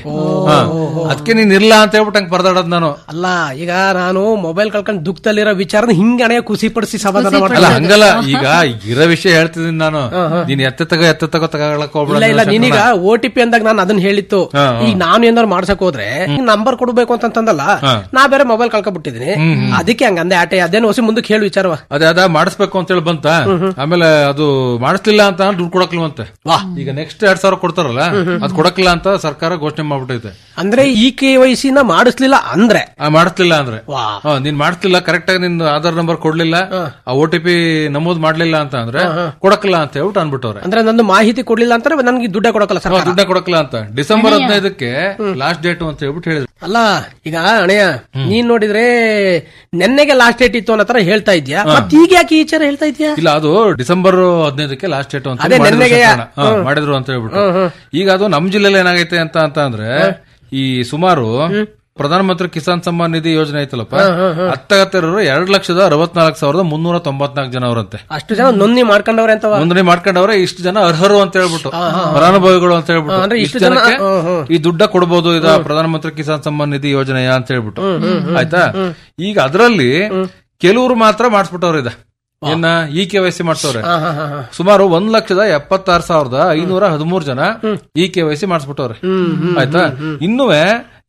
ಅದಕ್ಕೆ ನೀನ್ ಇಲ್ಲ ಅಂತ ಹೇಳ್ಬಿಟ್ಟು ಹಂಗ್ ಪರದಾಡೋದ್ ನಾನು ಅಲ್ಲ ಈಗ ನಾನು ಮೊಬೈಲ್ ಕಳ್ಕೊಂಡು ದುಃಖದಲ್ಲಿರೋ ವಿಚಾರನ ಹಿಂಗ್ ಹಣೆಯ ಖುಷಿ ಪಡಿಸಿ ಸಮಾಧಾನ ಅಲ್ಲ ಮಾಡ್ತೀನಿ ಹಂಗಲ್ಲ ಈಗ ಇರೋ ವಿಷಯ ಹೇಳ್ತಿದ್ದೀನಿ ನಾನು ನೀನ್ ಎತ್ತ ತಗೋ ಎತ್ತ ತಗೋ ತಗೊಳಕ್ ಇಲ್ಲ ಇಲ್ಲ ಹೋಗ್ಬೇಡ ನೀನೀಗ ಓ ಟಿ ಪಿ ಅಂದಾಗ ನಾನು ಅದನ್ನ ಹೇಳಿತ್ತು ಹಾ, ಹಾ. ಈಗ ನಾನು ಏನಾದ್ರು ಮಾಡ್ಸಕ್ ಹೋದ್ರೆ ನಂಬರ್ ಕೊಡ್ಬೇಕು ಅಂತಂದಲ್ಲ ಹಾ. ನಾ ಬೇರೆ ಮೊಬೈಲ್ ಕಳ್ಕೊಬಿಟ್ಟಿದೀನಿ ಅದಕ್ಕೆ ಹಂಗ ಅಂದೆ ಆಟೆ ಅದೇನು ಹೊಸಿ ಮುಂದಕ್ಕೆ ಹೇಳು ವಿಚಾರವ ಅದೇ ಅದ ಮಾಡಿಸ್ಬೇಕು ಅಂತ ಹೇಳಿ ಬಂತ ಆಮೇಲೆ ಅದು ಮಾಡಿಸ್ಲಿಲ್ಲ ಅಂತ ದುಡ್ಡು ಕೊಡಕ್ಲಿವಂತೆ ಈಗ ನೆಕ್ಸ್ಟ್ ಎರಡ್ ಸಾವಿರ ಕೊಡ್ತಾರಲ್ಲ ಅದ್ ಕೊಡಕ್ಲಿಲ್ಲ ಅಂತ ಸರ್ಕಾರ ಘೋಷಣೆ ಮಾಡ್ಬಿಟ್ಟೈತೆ ಅಂದ್ರೆ ಈ ಕೆ ವೈ ಸಿ ನ ಮಾಡಿಸ್ಲಿಲ್ಲ ಅಂದ್ರೆ ಆ, ಮಾಡಿಸ್ಲಿಲ್ಲ ಅಂದ್ರೆ ಹಾ, ನೀನ್ ಮಾಡಿಸ್ಲಿಲ್ಲ ಕರೆಕ್ಟ್ ಆಗಿ ನಿನ್ ಆಧಾರ್ ನಂಬರ್ ಕೊಡ್ಲಿಲ್ಲ ಆ ಓ ಟಿ ಪಿ ನಮೂದ್ ಮಾಡ್ಲಿಲ್ಲ ಅಂತ ಅಂದ್ರೆ ಕೊಡಕ್ಲಿಲ್ಲ ಅಂತ ಹೇಳ್ಬಿಟ್ಟು ಅನ್ಬಿಟ್ಟವ್ರೆ ಅಂದ್ರೆ ನಂದು ಮಾಹಿತಿ ಕೊಡ್ಲಿಲ್ಲ ಅಂದ್ರೆ ನನ್ಗೆ ದುಡ್ಡ ಕೊಡಕಲ್ಲ ಹಾ, ಸರ್ಕಾರ ದುಡ್ಡ ಕೊಡಕ್ಲಿಲ್ಲ ಅಂತ ಡಿಸೆಂಬರ್ ಹದಿನೈದಕ್ಕೆ ಲಾಸ್ಟ್ ಡೇಟ್ ಅಂತ ಹೇಳ್ಬಿಟ್ಟು ಹೇಳಿದ್ರು ಅಲ್ಲ ಈಗ ಅಣಯ್ಯ ನೀನ್ ನೋಡಿದ್ರೆ ನೆನ್ನೆಗೆ ಲಾಸ್ಟ್ ಡೇಟ್ ಇತ್ತು ಅನ್ನೋ ತರ ಹೇಳ್ತಾ ಇದ್ಯಾ ಮತ್ ಈಗ ಯಾಕೆ ಈ ವಿಚಾರ ಹೇಳ್ತಾ ಇದ್ಯಾ ಇಲ್ಲ ಅದು ಡಿಸೆಂಬರ್ ಹದಿನೈದಕ್ಕೆ ಲಾಸ್ಟ್ ಡೇಟ್ ಅಂತ ಅದೇ ಮಾಡಿದ್ರು ನೆನ್ನೆಗೆ ಸರ್ಕಾರ. ಹಾ, ಮಾಡಿದ್ರು ಅಂತ ಹೇಳ್ಬಿಟ್ಟು ಈಗ ಅದು ನಮ್ ಜಿಲ್ಲೆಲಿ ಏನಾಗೈತೆ ಅಂತ ಅಂತ ಅಂದ್ರೆ ಈ ಸುಮಾರು ಪ್ರಧಾನಮಂತ್ರಿ ಕಿಸಾನ್ ಸಮ್ಮಾನ್ ನಿಧಿ ಯೋಜನೆ ಐತಲ್ಲಪ್ಪ ಹತ್ತಗತ್ತಿರೋರು ಎರಡ್ ಲಕ್ಷದ ಅರವತ್ನಾಲ್ಕು ಸಾವಿರದ ಮುನ್ನೂರ ತೊಂಬತ್ನಾಲ್ಕು ಜನ ಅವರಂತೆ ಅಷ್ಟು ಜನ ನೋಂದಣಿ ಮಾಡ್ಕೊಂಡವ್ರೆ ಅಂತವ ನೋಂದಣಿ ಮಾಡ್ಕೊಂಡವ್ರೆ ಇಷ್ಟು ಜನ ಅರ್ಹರು ಅಂತ ಹೇಳ್ಬಿಟ್ಟು ಫಲಾನುಭವಿಗಳು ಅಂತ ಹೇಳ್ಬಿಟ್ಟು ಅಂದ್ರೆ ಇಷ್ಟು ಇಷ್ಟು ಜನ- ಜನಕ್ಕೆ ಹ್ಮ್, ಹ್ಮ್. ಈ ದುಡ್ಡ ಕೊಡಬಹುದು ಇದ ಪ್ರಧಾನಮಂತ್ರಿ ಕಿಸಾನ್ ಸಮ್ಮಾನ್ ನಿಧಿ ಯೋಜನೆಯ ಅಂತ ಹೇಳ್ಬಿಟ್ಟು ಆಯ್ತಾ ಈಗ ಅದರಲ್ಲಿ ಕೆಲವರು ಮಾತ್ರ ಮಾಡಿಸ್ಬಿಟ್ಟವ್ರ ಇದ ಏನ ಇ ಕೆ ವೈ ಸಿ ಮಾಡ್ಸವ್ರೆ ಸುಮಾರು ಒಂದ್ ಲಕ್ಷದ ಎಪ್ಪತ್ತಾರು ಸಾವಿರದ ಐನೂರ ಹದಿಮೂರು ಜನ ಇ ಕೆ ವೈ ಸಿ ಮಾಡಿಸ್ಬಿಟ್ಟವ್ರೆ ಆಯ್ತಾ ಇನ್ನುವೆ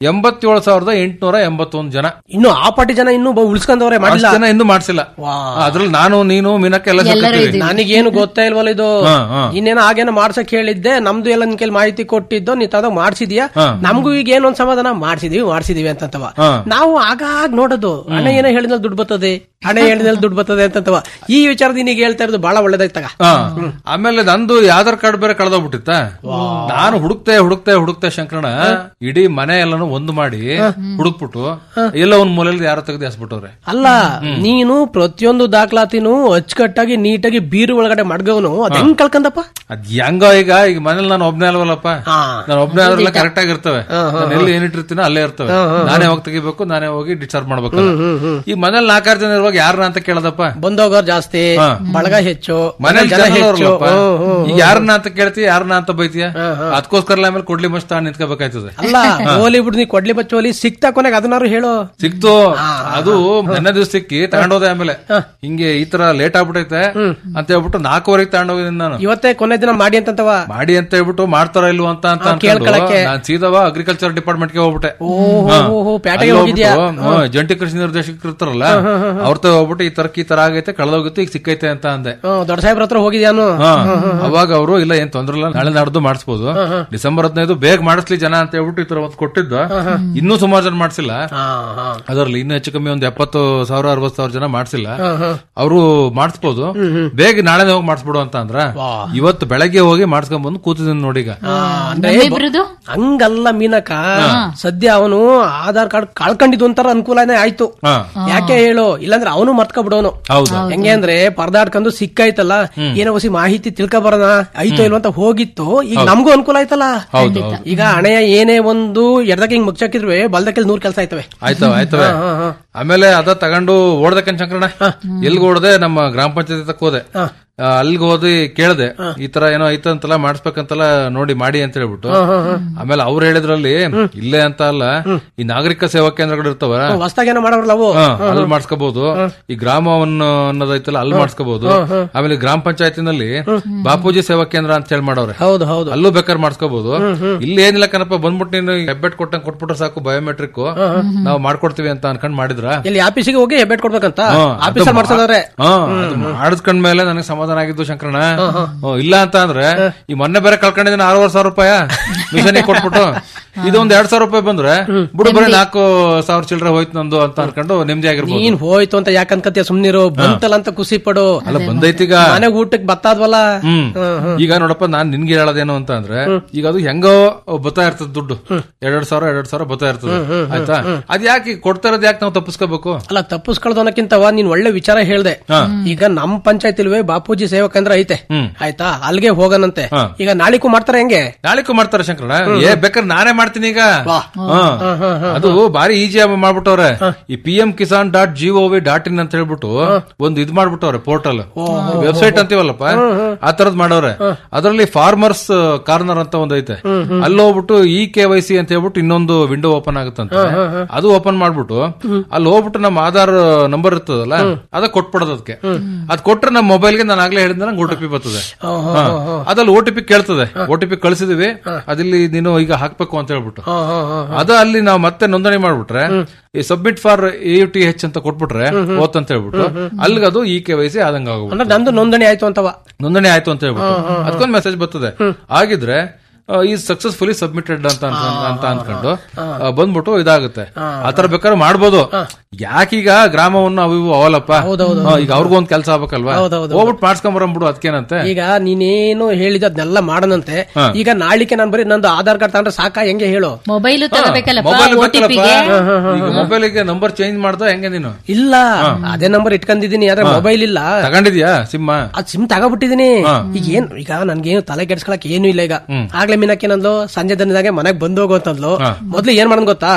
ಎಂಬತ್ತೇಳು ಸಾವಿರದ ಎಂಟುನೂರ ಎಂಬತ್ತೊಂದು ಜನ ಇನ್ನು ಆ ಪಾಟಿ ಜನ ಇನ್ನು ಬ- ಉಳ್ಸ್ಕೊಂಡವ್ರೆ ಮಾಡಿಲ್ಲ ಅಷ್ಟ್ ಜನ ಇನ್ನೂ ಮಾಡ್ಸಿಲ್ಲ ಅದ್ರಲ್ಲಿ ನಾನು ನೀನು ಮೀನಕ್ಕ ಎಲ್ಲ ಸೇರ್ಕೊತೀವಿ. ನನಗೇನು ಗೊತ್ತೇ ಇಲ್ವಲ್ಲ ಇದು ಹಾ, ಹಾ. ಇನ್ನೇನೋ ಆಗೇನೋ ಮಾಡ್ಸಕ್ ಹೇಳಿದ್ದೆ ನಮ್ದು ಎಲ್ಲ ನಿನ್ ಕೈಲಿ ಮಾಹಿತಿ ಕೊಟ್ಟಿದ್ದು ನೀ ತದ ಮಾಡ್ಸಿದ್ಯಾ ಹಾ. ನಮಗೂ ಈಗ ಏನೋ ಒಂದ್ ಸಮಾಧಾನ ಮಾಡ್ಸಿದೀವಿ ಮಾಡ್ಸಿದೀವಿ ಅಂತಂತವ ಹಾ. ನಾವು ಆಗಾಗ ನೋಡೋದು ಹಣ ಏನೋ ಹೇಳಿದ್ಮೇಲೆ ದುಡ್ಡು ಬರ್ತದೆ ಹಣ ಹೇಳಿದ್ಮೇಲೆ ದುಡ್ಡು ಬರ್ತದೆ ಅಂತಂತವ ಈ ವಿಚಾರದ ನೀನೀಗ ಹೇಳ್ತಾ ಇರೋದು ಬಹಳ ಒಳ್ಳೇದಾಯ್ತಾಗ ಹಾ. ಆಮೇಲೆ ನಂದು ಆಧಾರ್ ಕಾರ್ಡ್ ಬೇರೆ ಕಳೆದೋಗ್ಬಿಟ್ಟಿತ್ತ ನಾನು ಹುಡುಕ್ತೆ ಹುಡುಕ್ತೆ ಹುಡುಕ್ತೆ ಶಂಕರಣ ಇಡೀ ಮನೆ ಎಲ್ಲಾನು ಒಂದು ಮಾಡಿ ಹುಡುಕ್ಬಿಟ್ಟು ಎಲ್ಲ ಒಂದ್ ಮೂಲೆಯಲ್ಲಿ ಯಾರೋ ತೆಗೆದು ಎಸ್ಬಿಟ್ಟವ್ರೆ ಅಲ್ಲ ನೀನು ಪ್ರತಿಯೊಂದು ದಾಖಲಾತಿನೂ ಅಚ್ಚುಕಟ್ಟಾಗಿ ನೀಟಾಗಿ ಬೀರು ಒಳಗಡೆ ಮಡ್ಗವನು ಅದ್ ಹೆಂಗ್ ಕಳ್ಕಂದಪ್ಪ ಅದ್ ಹೆಂಗೋ ಈಗ ಈಗ ಮನೇಲಿ ನಾನು ಒಬ್ನೇ ಅಲ್ವಲ್ಲಪ್ಪ ನಾನು ಒಬ್ನೇ ಆದ್ರೆಲ್ಲ ಕರೆಕ್ಟ್ ಆಗಿರ್ತವೆ ನಾನು ಎಲ್ಲಿ ಏನಿಟ್ಟಿರ್ತೀನೋ ಅಲ್ಲೇ ಇರ್ತವೆ ನಾನೇ ಹೋಗಿ ತೆಗಿಬೇಕು ನಾನೇ ಹೋಗಿ ಡಿಸ್ಚಾರ್ಜ್ ಮಾಡ್ಬೇಕು ಈಗ ಮನೇಲಿ ನಾಲ್ಕಾರು ಜನ ಇರುವಾಗ ಯಾರನ್ನ ಅಂತ ಕೇಳದಪ್ಪ ಬಂದೋಗೋರ್ ಜಾಸ್ತಿ ಹಾ. ಬಳಗ ಹೆಚ್ಚು ಮನೇಲಿ ಜನ ಜನ ಹೆಚ್ಚು ಇರೋರಲ್ಲಪ್ಪ. ಹ್ಮ್, ಹ್ಮ್, ಈಗ ಯಾರನ್ನ ಅಂತ ಕೇಳ್ತೀಯ ಯಾರನ್ನ ಅಂತ ಬೈತೀಯ ಅದಕ್ಕೋಸ್ಕರ ಆಮೇಲೆ ಕೊಡ್ಲಿ ಮಸ್ತ್ ತಾಣ ನಿಂತ್ಕೋಬೇಕಾಯ್ತದೆ ಅಲ್ಲ ಓಲಿ ಬಿಡು ನೀ ಕೊಡ್ಲಿ ಬಚ್ಚ ಓಲಿ ಸಿಕ್ತಾ ಕೊನೆಗೆ ಅದನ್ನಾರು ಹೇಳು ಸಿಕ್ತು ಅದು ನನ್ನ ದಿವಸ ಸಿಕ್ಕಿ ತಗೊಂಡೋದೆ ಆಮೇಲೆ ಹಿಂಗೆ ಈ ತರ ಲೇಟ್ ಆಗ್ಬಿಟ್ಟೈತೆ ಅಂತ ಹೇಳ್ಬಿಟ್ಟು ನಾಲ್ಕುವರೆಗೆ ತಗೊಂಡೋಗಿದ್ದೀನಿ ನಾನು ಇವತ್ತೇ ಕೊನೆ ದಿನ ಮಾಡಿ ಅಂತಂತವ ಮಾಡಿ ಅಂತ ಹೇಳ್ಬಿಟ್ಟು ಮಾಡ್ತಾರ ಇಲ್ವ ಅಂತ ಅಂತ ಹಾ, ಅನ್ಕೊಂಡು ಕೇಳ್ಕೊಳಕ್ಕೆ. ನಾನ್ ಸೀದವ ಅಗ್ರಿಕಲ್ಚರ್ ಡಿಪಾರ್ಟ್ಮೆಂಟ್ಗೆ ಹೋಗ್ಬಿಟ್ಟೆ ಓಹೋ, ಹಾ. ಓಹೋ, ಪ್ಯಾಟೆಗೆ ಅಲ್ಲಿ ಹೋಗಿದ್ಯಾ? ಹೋಗ್ಬಿಟ್ಟು, ಹಾ, ಜಂಟಿ ಕೃಷಿ ನಿರ್ದೇಶಕರು ಇರ್ತಾರಲ್ಲ ಅವ್ರ ತ ಹೋಗ್ಬಿಟ್ಟು ಈ ತರಕ್ ಈ ತರ ಆಗೈತೆ ಕಳೆದೋಗುತ್ತೆ ಈಗ ಸಿಕ್ಕೈತೆ ಅಂತ ಅಂದೆ ಹ್ಮ್, ದೊಡ್ಡ ಸಾಹೇಬ್ರ ಹತ್ರ ಹೋಗಿದ್ಯಾನು ಹಾ. ಅವಾಗ ಅವರು ಇಲ್ಲ ಏನ್ ತೊಂದ್ರೆ ಇಲ್ಲ ನಾಳೆ ನಾಡ್ದು ಮಾಡಿಸ್ಬೋದು ಡಿಸೆಂಬರ್ ಹದಿನೈದು ಬೇಗ ಮಾಡಿಸ್ಲಿ ಜನ ಅಂತ ಹೇಳ್ಬಿಟ್ಟು ಈ ತರ ಒಂದು ಕೊಟ್ಟಿದ್ದು ಇನ್ನೂ ಸುಮಾರು ಜನ ಮಾಡಿಸಿಲ್ಲ ಅದರಲ್ಲಿ ಇನ್ನೂ ಹೆಚ್ಚು ಕಮ್ಮಿ ಒಂದು ಎಪ್ಪತ್ತು ಸಾವಿರ ಅರವತ್ತು ಸಾವಿರ ಜನ ಮಾಡಿಸಿಲ್ಲ ಅವರು ಮಾಡಿಸ್ಬೋದು ಬೇಗ ನಾಳೆ ಹೋಗಿ ಮಾಡಿಸ್ಬಿಡು ಅಂತ ಅಂದ್ರ ಇವತ್ತು ಬೆಳಗ್ಗೆ ಹೋಗಿ ಮಾಡಿಸ್ಕೊಂಡ್ ಬಂದು ಕೂತಿದ್ದೀನಿ ನೋಡೀಗ ಅಂದ್ರೆ ಬ- ಹಂಗಲ್ಲ ಮೀನಕ ಸದ್ಯ ಅವನು ಆಧಾರ್ ಕಾರ್ಡ್ ಕಳ್ಕೊಂಡಿದ್ದು ಒಂಥರ ಅನುಕೂಲನೇ ಆಯ್ತು ಹಾ. ಯಾಕೆ ಹೇಳು ಇಲ್ಲಾಂದ್ರೆ ಅವನು ಮರ್ತ್ಕೊಬಿಡೋನು ಹೌದು. ಹೆಂಗೆ ಅಂದ್ರೆ ಪರದಾಡ್ಕೊಂಡು ಸಿಕ್ಕಾಯ್ತಲ್ಲ ಏನೋ ಹೊಸಿ ಮಾಹಿತಿ ತಿಳ್ಕೊಬರೋಣ ಆಯ್ತೋ ಇಲ್ವ ಅಂತ ಹೋಗಿತ್ತು ಈಗ ನಮಗೂ ಅನುಕೂಲ ಆಯ್ತಲ್ಲ ಹೌದು, ಹೌದು. ಈಗ ಹಣೆಯ ಏನೇ ಒಂದು ಎಡದಕ್ಕೆ ಹಿಂಗ್ ಮುಗ್ಚಾಕಿದ್ರೆ ಬಲ್ದಕ್ಕೆ ನೂರ್ ಕೆಲಸ ಆಯ್ತವೆ ಆಯ್ತವ ಆಯ್ತವೆ ಹಾ, ಹಾ, ಹಾ. ಆಮೇಲೆ ಅದ ತಗೊಂಡು ಓಡ್ದಕ್ಕನ್ ಶಂಕರಣ ಎಲ್ಗ್ ಓಡದೆ ನಮ್ಮ ಗ್ರಾಮ ಪಂಚಾಯತಿ ತಕ್ಕ ಹೋದೆ ಆ, ಅಲ್ಗ್ ಹೋದಿ ಕೇಳ್ದೆ ಈ ತರ ಏನೋ ಐತಂತಲ್ಲ ಮಾಡಿಸ್ಬೇಕಂತಲ್ಲ ನೋಡಿ ಮಾಡಿ ಅಂತ ಹೇಳ್ಬಿಟ್ಟು ಆಮೇಲೆ ಅವ್ರು ಹೇಳಿದ್ರಲ್ಲಿ ಇಲ್ಲೇ ಅಂತ ಅಲ್ಲ ಈ ನಾಗರಿಕ ಸೇವಾ ಕೇಂದ್ರಗಳು ಇರ್ತಾವ ಹೊಸ್ದಾಗಿ ಏನೋ ಮಾಡೋರಲ್ಲ ಅವು ಹಾ, ಅಲ್ಲಿ ಮಾಡಿಸ್ಕೋಬಹುದು ಈ ಗ್ರಾಮವನ್ನು ಅನ್ನೋದೈತಲ್ಲ ಅಲ್ಲಿ ಮಾಡಿಸ್ಕೋಬಹುದು ಆಮೇಲೆ ಗ್ರಾಮ ಪಂಚಾಯತಿನಲ್ಲಿ ಬಾಪೂಜಿ ಸೇವಾ ಕೇಂದ್ರ ಅಂತ ಹೇಳಿ ಮಾಡವ್ರೆ ಹೌದು ಹೌದು ಅಲ್ಲೂ ಬೇಕಾದ್ರೆ ಮಾಡಿಸ್ಕೋಬಹುದು ಇಲ್ಲಿ ಏನಿಲ್ಲ ಕಣಪ್ಪ ಬಂದ್ಬಿಟ್ಟು ನೀನು ಹೆಬ್ಬೆಟ್ ಕೊಟ್ಟಂಗ್ ಕೊಟ್ಬಿಟ್ರೆ ಸಾಕು ಬಯೋಮೆಟ್ರಿಕ್ ನಾವು ಮಾಡ್ಕೊಡ್ತೀವಿ ಅಂತ ಅನ್ಕೊಂಡ್ ಮಾಡಿದ್ರ ಇಲ್ಲಿ ಆಫೀಸಿಗೆ ಹೋಗಿ ಹೆಬ್ಬೆಟ್ ಕೊಡ್ಬೇಕಂತ ಹಾ, ಆಫೀಸರ್ ಅದು ಮಾಡ್ಸೋದಾದ್ರೆ ಹಾ, ಅದು ಮಾಡಿಸ್ಕೊಂಡ್ಮೇಲೆ ನನಗೆ ಸಮಾಧಾನ ಆಗಿದ್ದು ಶಂಕರಣ ಹ್ಮ್, ಇಲ್ಲ ಅಂತ ಅಂದ್ರೆ ಈ ಮೊನ್ನೆ ಬೇರೆ ಕಳ್ಕೊಂಡಿದ್ದೀನಿ ಆರೂವರೆ ಸಾವಿರ ರೂಪಾಯ ಮಿಷನ್ ಕೊಟ್ಬಿಟ್ಟು ಇದೊಂದ್ ಎರಡ್ ಸಾವಿರ ರೂಪಾಯಿ ಬಂದ್ರೆ ಬಿಡು ಬರೀ ನಾಲ್ಕು ಸಾವಿರ ಚಿಲ್ಲರೆ ಹೋಯ್ತು ನಂದು ಅಂತ ಅನ್ಕೊಂಡು ನೆಮ್ಮದಿ ಆಗಿರ್ಬೋದು ನೀನ್ ಹೋಯ್ತು ಅಂತ ಯಾಕಂದ್ಕತ್ಯ ಸುಮ್ನಿರು ಬಂತಲ್ಲ ಅಂತ ಖುಷಿ ಪಡು ಅಲ್ಲ ಬಂದೈತೀಗ ಮನೆಗ್ ಊಟಕ್ಕೆ ಬತ್ತಾದ್ವಲ್ಲ ಹ್ಮ್ ಈಗ ನೋಡಪ್ಪ ನಾನ್ ನಿನ್ಗೆ ಹೇಳೋದೇನು ಅಂತ ಅಂದ್ರೆ ಈಗ ಅದು ಹೆಂಗೋ ಬತ್ತಾ ಇರ್ತದ ದುಡ್ಡು ಎರಡ್ ಸಾವಿರ ಎರಡ್ ಸಾವಿರ ಬತ್ತಾ ಇರ್ತದೆ ಆಯ್ತಾ ಅದ್ ಯಾಕೆ ಕೊಡ್ತಾ ಇರೋದು ಯಾಕೆ ನಾವು ತಪ್ಪಿಸ್ಕೋಬೇಕು ಅಲ್ಲ ತಪ್ಪಿಸ್ಕೊಳ್ಳೋದು ಅನ್ನಕ್ಕಿಂತವ ನೀನ್ ಒಳ್ಳೆ ವಿಚಾರ ಹೇಳ್ದೆ ಈಗ ನಮ್ ಪಂಚಾಯತ್ ಇಲ್ವೇ ಬಾಪೂಜಿ ಸೇವಾ ಕೇಂದ್ರ ಐತೆ ಆಯ್ತಾ ಅಲ್ಲಿಗೆ ಹೋಗನಂತೆ ಹಾ. ಈಗ ನಾಳಿಗೂ ಮಾಡ್ತಾರೆ ಹೆಂಗೆ ನಾಳೆಗೂ ಮಾಡ್ತಾರೆ ಶಂಕರಣ ಏ ಬೇಕಾದ್ರೆ ನಾನೇ ಮಾಡ್ತೀನಿ ಈಗ ಹಾ. ಅದು ಬಾರಿ ಈಜಿ ಮಾಡ್ಬಿಟ್ಟವ್ರೆ ಈ P M Kisan dot V dot in ಅಂತ ಹೇಳ್ಬಿಟ್ಟು ಒಂದು ಇದ್ ಮಾಡ್ಬಿಟ್ಟವ್ರೆ ಪೋರ್ಟಲ್ ವೆಬ್ಸೈಟ್ ಅಂತೀವಲ್ಲಪ್ಪ ಆ ತರದ್ ಮಾಡವ್ರೆ ಅದರಲ್ಲಿ ಫಾರ್ಮರ್ಸ್ ಕಾರ್ನರ್ ಅಂತ ಒಂದ್ ಐತೆ ಅಲ್ಲಿ ಹೋಗ್ಬಿಟ್ಟು ಇ ಕೆ ವೈ ಸಿ ಅಂತ ಹೇಳ್ಬಿಟ್ಟು ಇನ್ನೊಂದು ವಿಂಡೋ ಓಪನ್ ಆಗುತ್ತಂತೆ ಅದು ಓಪನ್ ಮಾಡ್ಬಿಟ್ಟು ಅಲ್ಲಿ ಹೋಗ್ಬಿಟ್ಟು ನಮ್ಮ ಆಧಾರ್ ನಂಬರ್ ಇರ್ತದಲ್ಲ ಅದ ಕೊಟ್ಬಿಡೋದು ಅದಕ್ಕೆ ಅದ್ ಕೊಟ್ರೆ ನಮ್ಮ ಮೊಬೈಲ್ಗೆ ನಾನು ಆಗ್ಲೇ ಹೇಳಿದ್ರೆ ನಂಗೆ ಓ ಟಿ ಪಿ ಬರ್ತದೆ ಹಾ. ಅದ್ರಲ್ಲಿ ಓ ಟಿ ಪಿ ಕೇಳ್ತದೆ ಓ ಟಿ ಪಿ ಕಳಿಸಿದೀವಿ ಅದಿಲ್ಲಿ ನೀನು ಈಗ ಹಾಕ್ಬೇಕು ಅಂತ ಹೇಳ್ಬಿಟ್ಟು ಅದ ಅಲ್ಲಿ ನಾವು ಮತ್ತೆ ನೋಂದಣಿ ಮಾಡ್ಬಿಟ್ರೆ ಈ submit for A U T H ಅಂತ ಕೊಟ್ಬಿಟ್ರೆ ಓತ್ ಅಂತ ಹೇಳ್ಬಿಟ್ಟು ಅಲ್ಲಿಗೆ ಅದು ಇ ಕೆ ವೈ ಸಿ ಆದಂಗ ಆಗೋಗ್ಬಿಡುತ್ತೆ. ಅಂದ್ರೆ ನಂದು ನೋಂದಣಿ ಆಯ್ತು ಅಂತವ ನೋಂದಣಿ ಆಯ್ತು ಅಂತ ಹೇಳ್ಬಿಟ್ಟು ಅದಕ್ಕೊಂದು ಮೆಸೇಜ್ ಬರ್ತದೆ ಆಗಿದ್ರೆ ಈ ಸಕ್ಸಸ್ಫುಲಿ ಸಬ್ಮಿಟೆಡ್ ಅಂತ ಅನ್ಕೊಂಡ್- ಅಂತ ಅನ್ಕೊಂಡು ಆ, ಬಂದ್ಬಿಟ್ಟು ಇದಾಗುತ್ತೆ ಆತರ ಬೇಕಾದ್ರೆ ಮಾಡ್ಬೋದು ಯಾಕೀಗ ಗ್ರಾಮವನ್ನು ಅವು ಇವು ಅವಲಪ್ಪ ಆ, ಈಗ ಅವ್ರಿಗೂ ಒಂದ್ ಕೆಲಸ ಆಗ್ಬೇಕಲ್ವಾ ಹೋಗ್ಬಿಟ್ಟು ಮಾಡ್ಸ್ಕೊಂಡ್ ಬರಂಬಿಡು ಅದಕ್ಕೇನಂತೆ ಈಗ ನೀನೇನು ಹೇಳಿದ ಅದನ್ನೆಲ್ಲ ಮಾಡನಂತೆ ಹಾ. ಈಗ ನಾಳಿಕೆ ನಾನು ಬರೀ ನಂದು ಆಧಾರ್ ಕಾರ್ಡ್ ತಗೊಂಡ್ರೆ ಸಾಕ ಹೆಂಗೆ ಹೇಳು ಮೊಬೈಲು ತಗೋಬೇಕಲ್ಲಪ್ಪ ಮೊಬೈಲ್ ಓ ಟಿ ಪಿಗೆ ಈಗ ಮೊಬೈಲ್ಗೆ ನಂಬರ್ ಚೇಂಜ್ ಮಾಡ್ದ ಹೆಂಗೆ ನೀನು ಇಲ್ಲ ಅದೇ ನಂಬರ್ ಇಟ್ಕೊಂಡಿದೀನಿ ಆದ್ರೆ ಹಾ. ಮೊಬೈಲ್ ಇಲ್ಲ ತಗೊಂಡಿದ್ಯಾ ಸಿಮ್ಮ ಅದ್ ಸಿಮ್ ತಗೋಬಿಟ್ಟಿದೀನಿ ಹಾ. ಈಗ ಏನ್ ಈಗ ನನ್ಗೇನು ತಲೆ ಕೆಡ್ಸ್ಕೊಳಕ್ ಏನು ಇಲ್ಲ ಈಗ ಆಗ್ಲೇ ಮೀನಕ್ಕೇನಂದ್ಲು ಸಂಜೆ ದಿನದಾಗೆ ಮನೆಗ್ ಬಂದು ಹೋಗು ಅಂತಂದ್ಲು ಮೊದ್ಲು ಏನ್ ಮಾಡೋದ್ ಗೊತ್ತಾ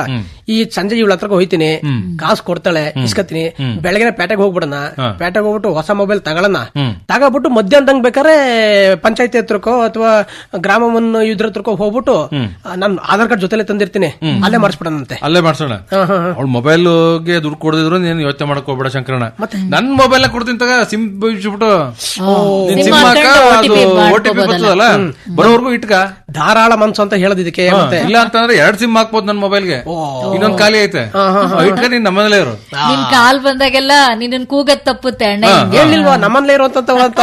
ಈ ಸಂಜೆ ಇವಳ ಹತ್ರ ಹೋಯ್ತೀನಿ ಕಾಸು ಕೊಡ್ತಾಳೆ ಇಸ್ಕತೀನಿ ಬೆಳಗ್ಗೆ ಪೇಟೆಗೆ ಹೋಗ್ಬಿಡಣ ಪೇಟೆಗೆ ಹೋಗ್ಬಿಟ್ಟು ಹೊಸ ಮೊಬೈಲ್ ತಗೊಳಣ ತಗೊಬಿಟ್ಟು ಮಧ್ಯಾಹ್ನದಂಗ್ ಬೇಕಾರೆ ಪಂಚಾಯತಿ ಹತ್ರಕ್ಕೋ ಅಥವಾ ಗ್ರಾಮವನ್ ಇದ್ರ ಹತ್ರಕ್ಕೋ ಹೋಗ್ಬಿಟ್ಟು ನಾನು ಆಧಾರ್ ಕಾರ್ಡ್ ಜೊತೆಲೆ ತಂದಿರ್ತೀನಿ ಅಲ್ಲೇ ಮಾಡಿಸ್ಬಿಡಣಂತೆ ಅಲ್ಲೇ ಮಾಡ್ಸೋಣ ಅವ್ಳ ಮೊಬೈಲ್ಗೆ ದುಡ್ಡು ಕೊಡದಿದ್ರು ನೀನ್ ಯೋಚನೆ ಮಾಡಕ್ ಹೋಗ್ಬೇಡ ಶಂಕರಣ್ಣ ನನ್ ಮೊಬೈಲ್ ಕೊಡ್ತೀನಿ ತಗ ಸಿಮ್ ಬಿಟ್ಟು ನಿನ್ ಸಿಮ್ ಹಾಕ ಅದು ಓ ಟಿ ಪಿ ಬರ್ತದಲ್ಲ ಬರೋವರೆಗೂ ಇಟ್ಕ ಧಾರಾಳ ಮನ್ಸು ಅಂತ ಹೇಳೋದು ಇದಕ್ಕೆ ಮತ್ತೆ ಇಲ್ಲ ಅಂತಂದ್ರೆ ಎರಡ್ ಸಿಮ್ ಹಾಕ್ಬೋದು ನನ್ ಮೊಬೈಲ್ಗೆ ಇನ್ನೊಂದ್ ಖಾಲಿ ಐತೆ ಇಟ್ಕ ನೀನ್ ನಮ್ಮನೇಲೇ ಇರು ನಿನ್ ಕಾಲ್ ಬಂದಾಗೆಲ್ಲ ನಿನ್ನ ಕೂಗದ್ ತಪ್ಪುತ್ತೆ ಅಣ್ಣ ಹಿಂಗೆ. ಹೇಳಿಲ್ವಾ ನಮ್ಮನ್ಲೇ ಇರುವಂತ ಅಂತ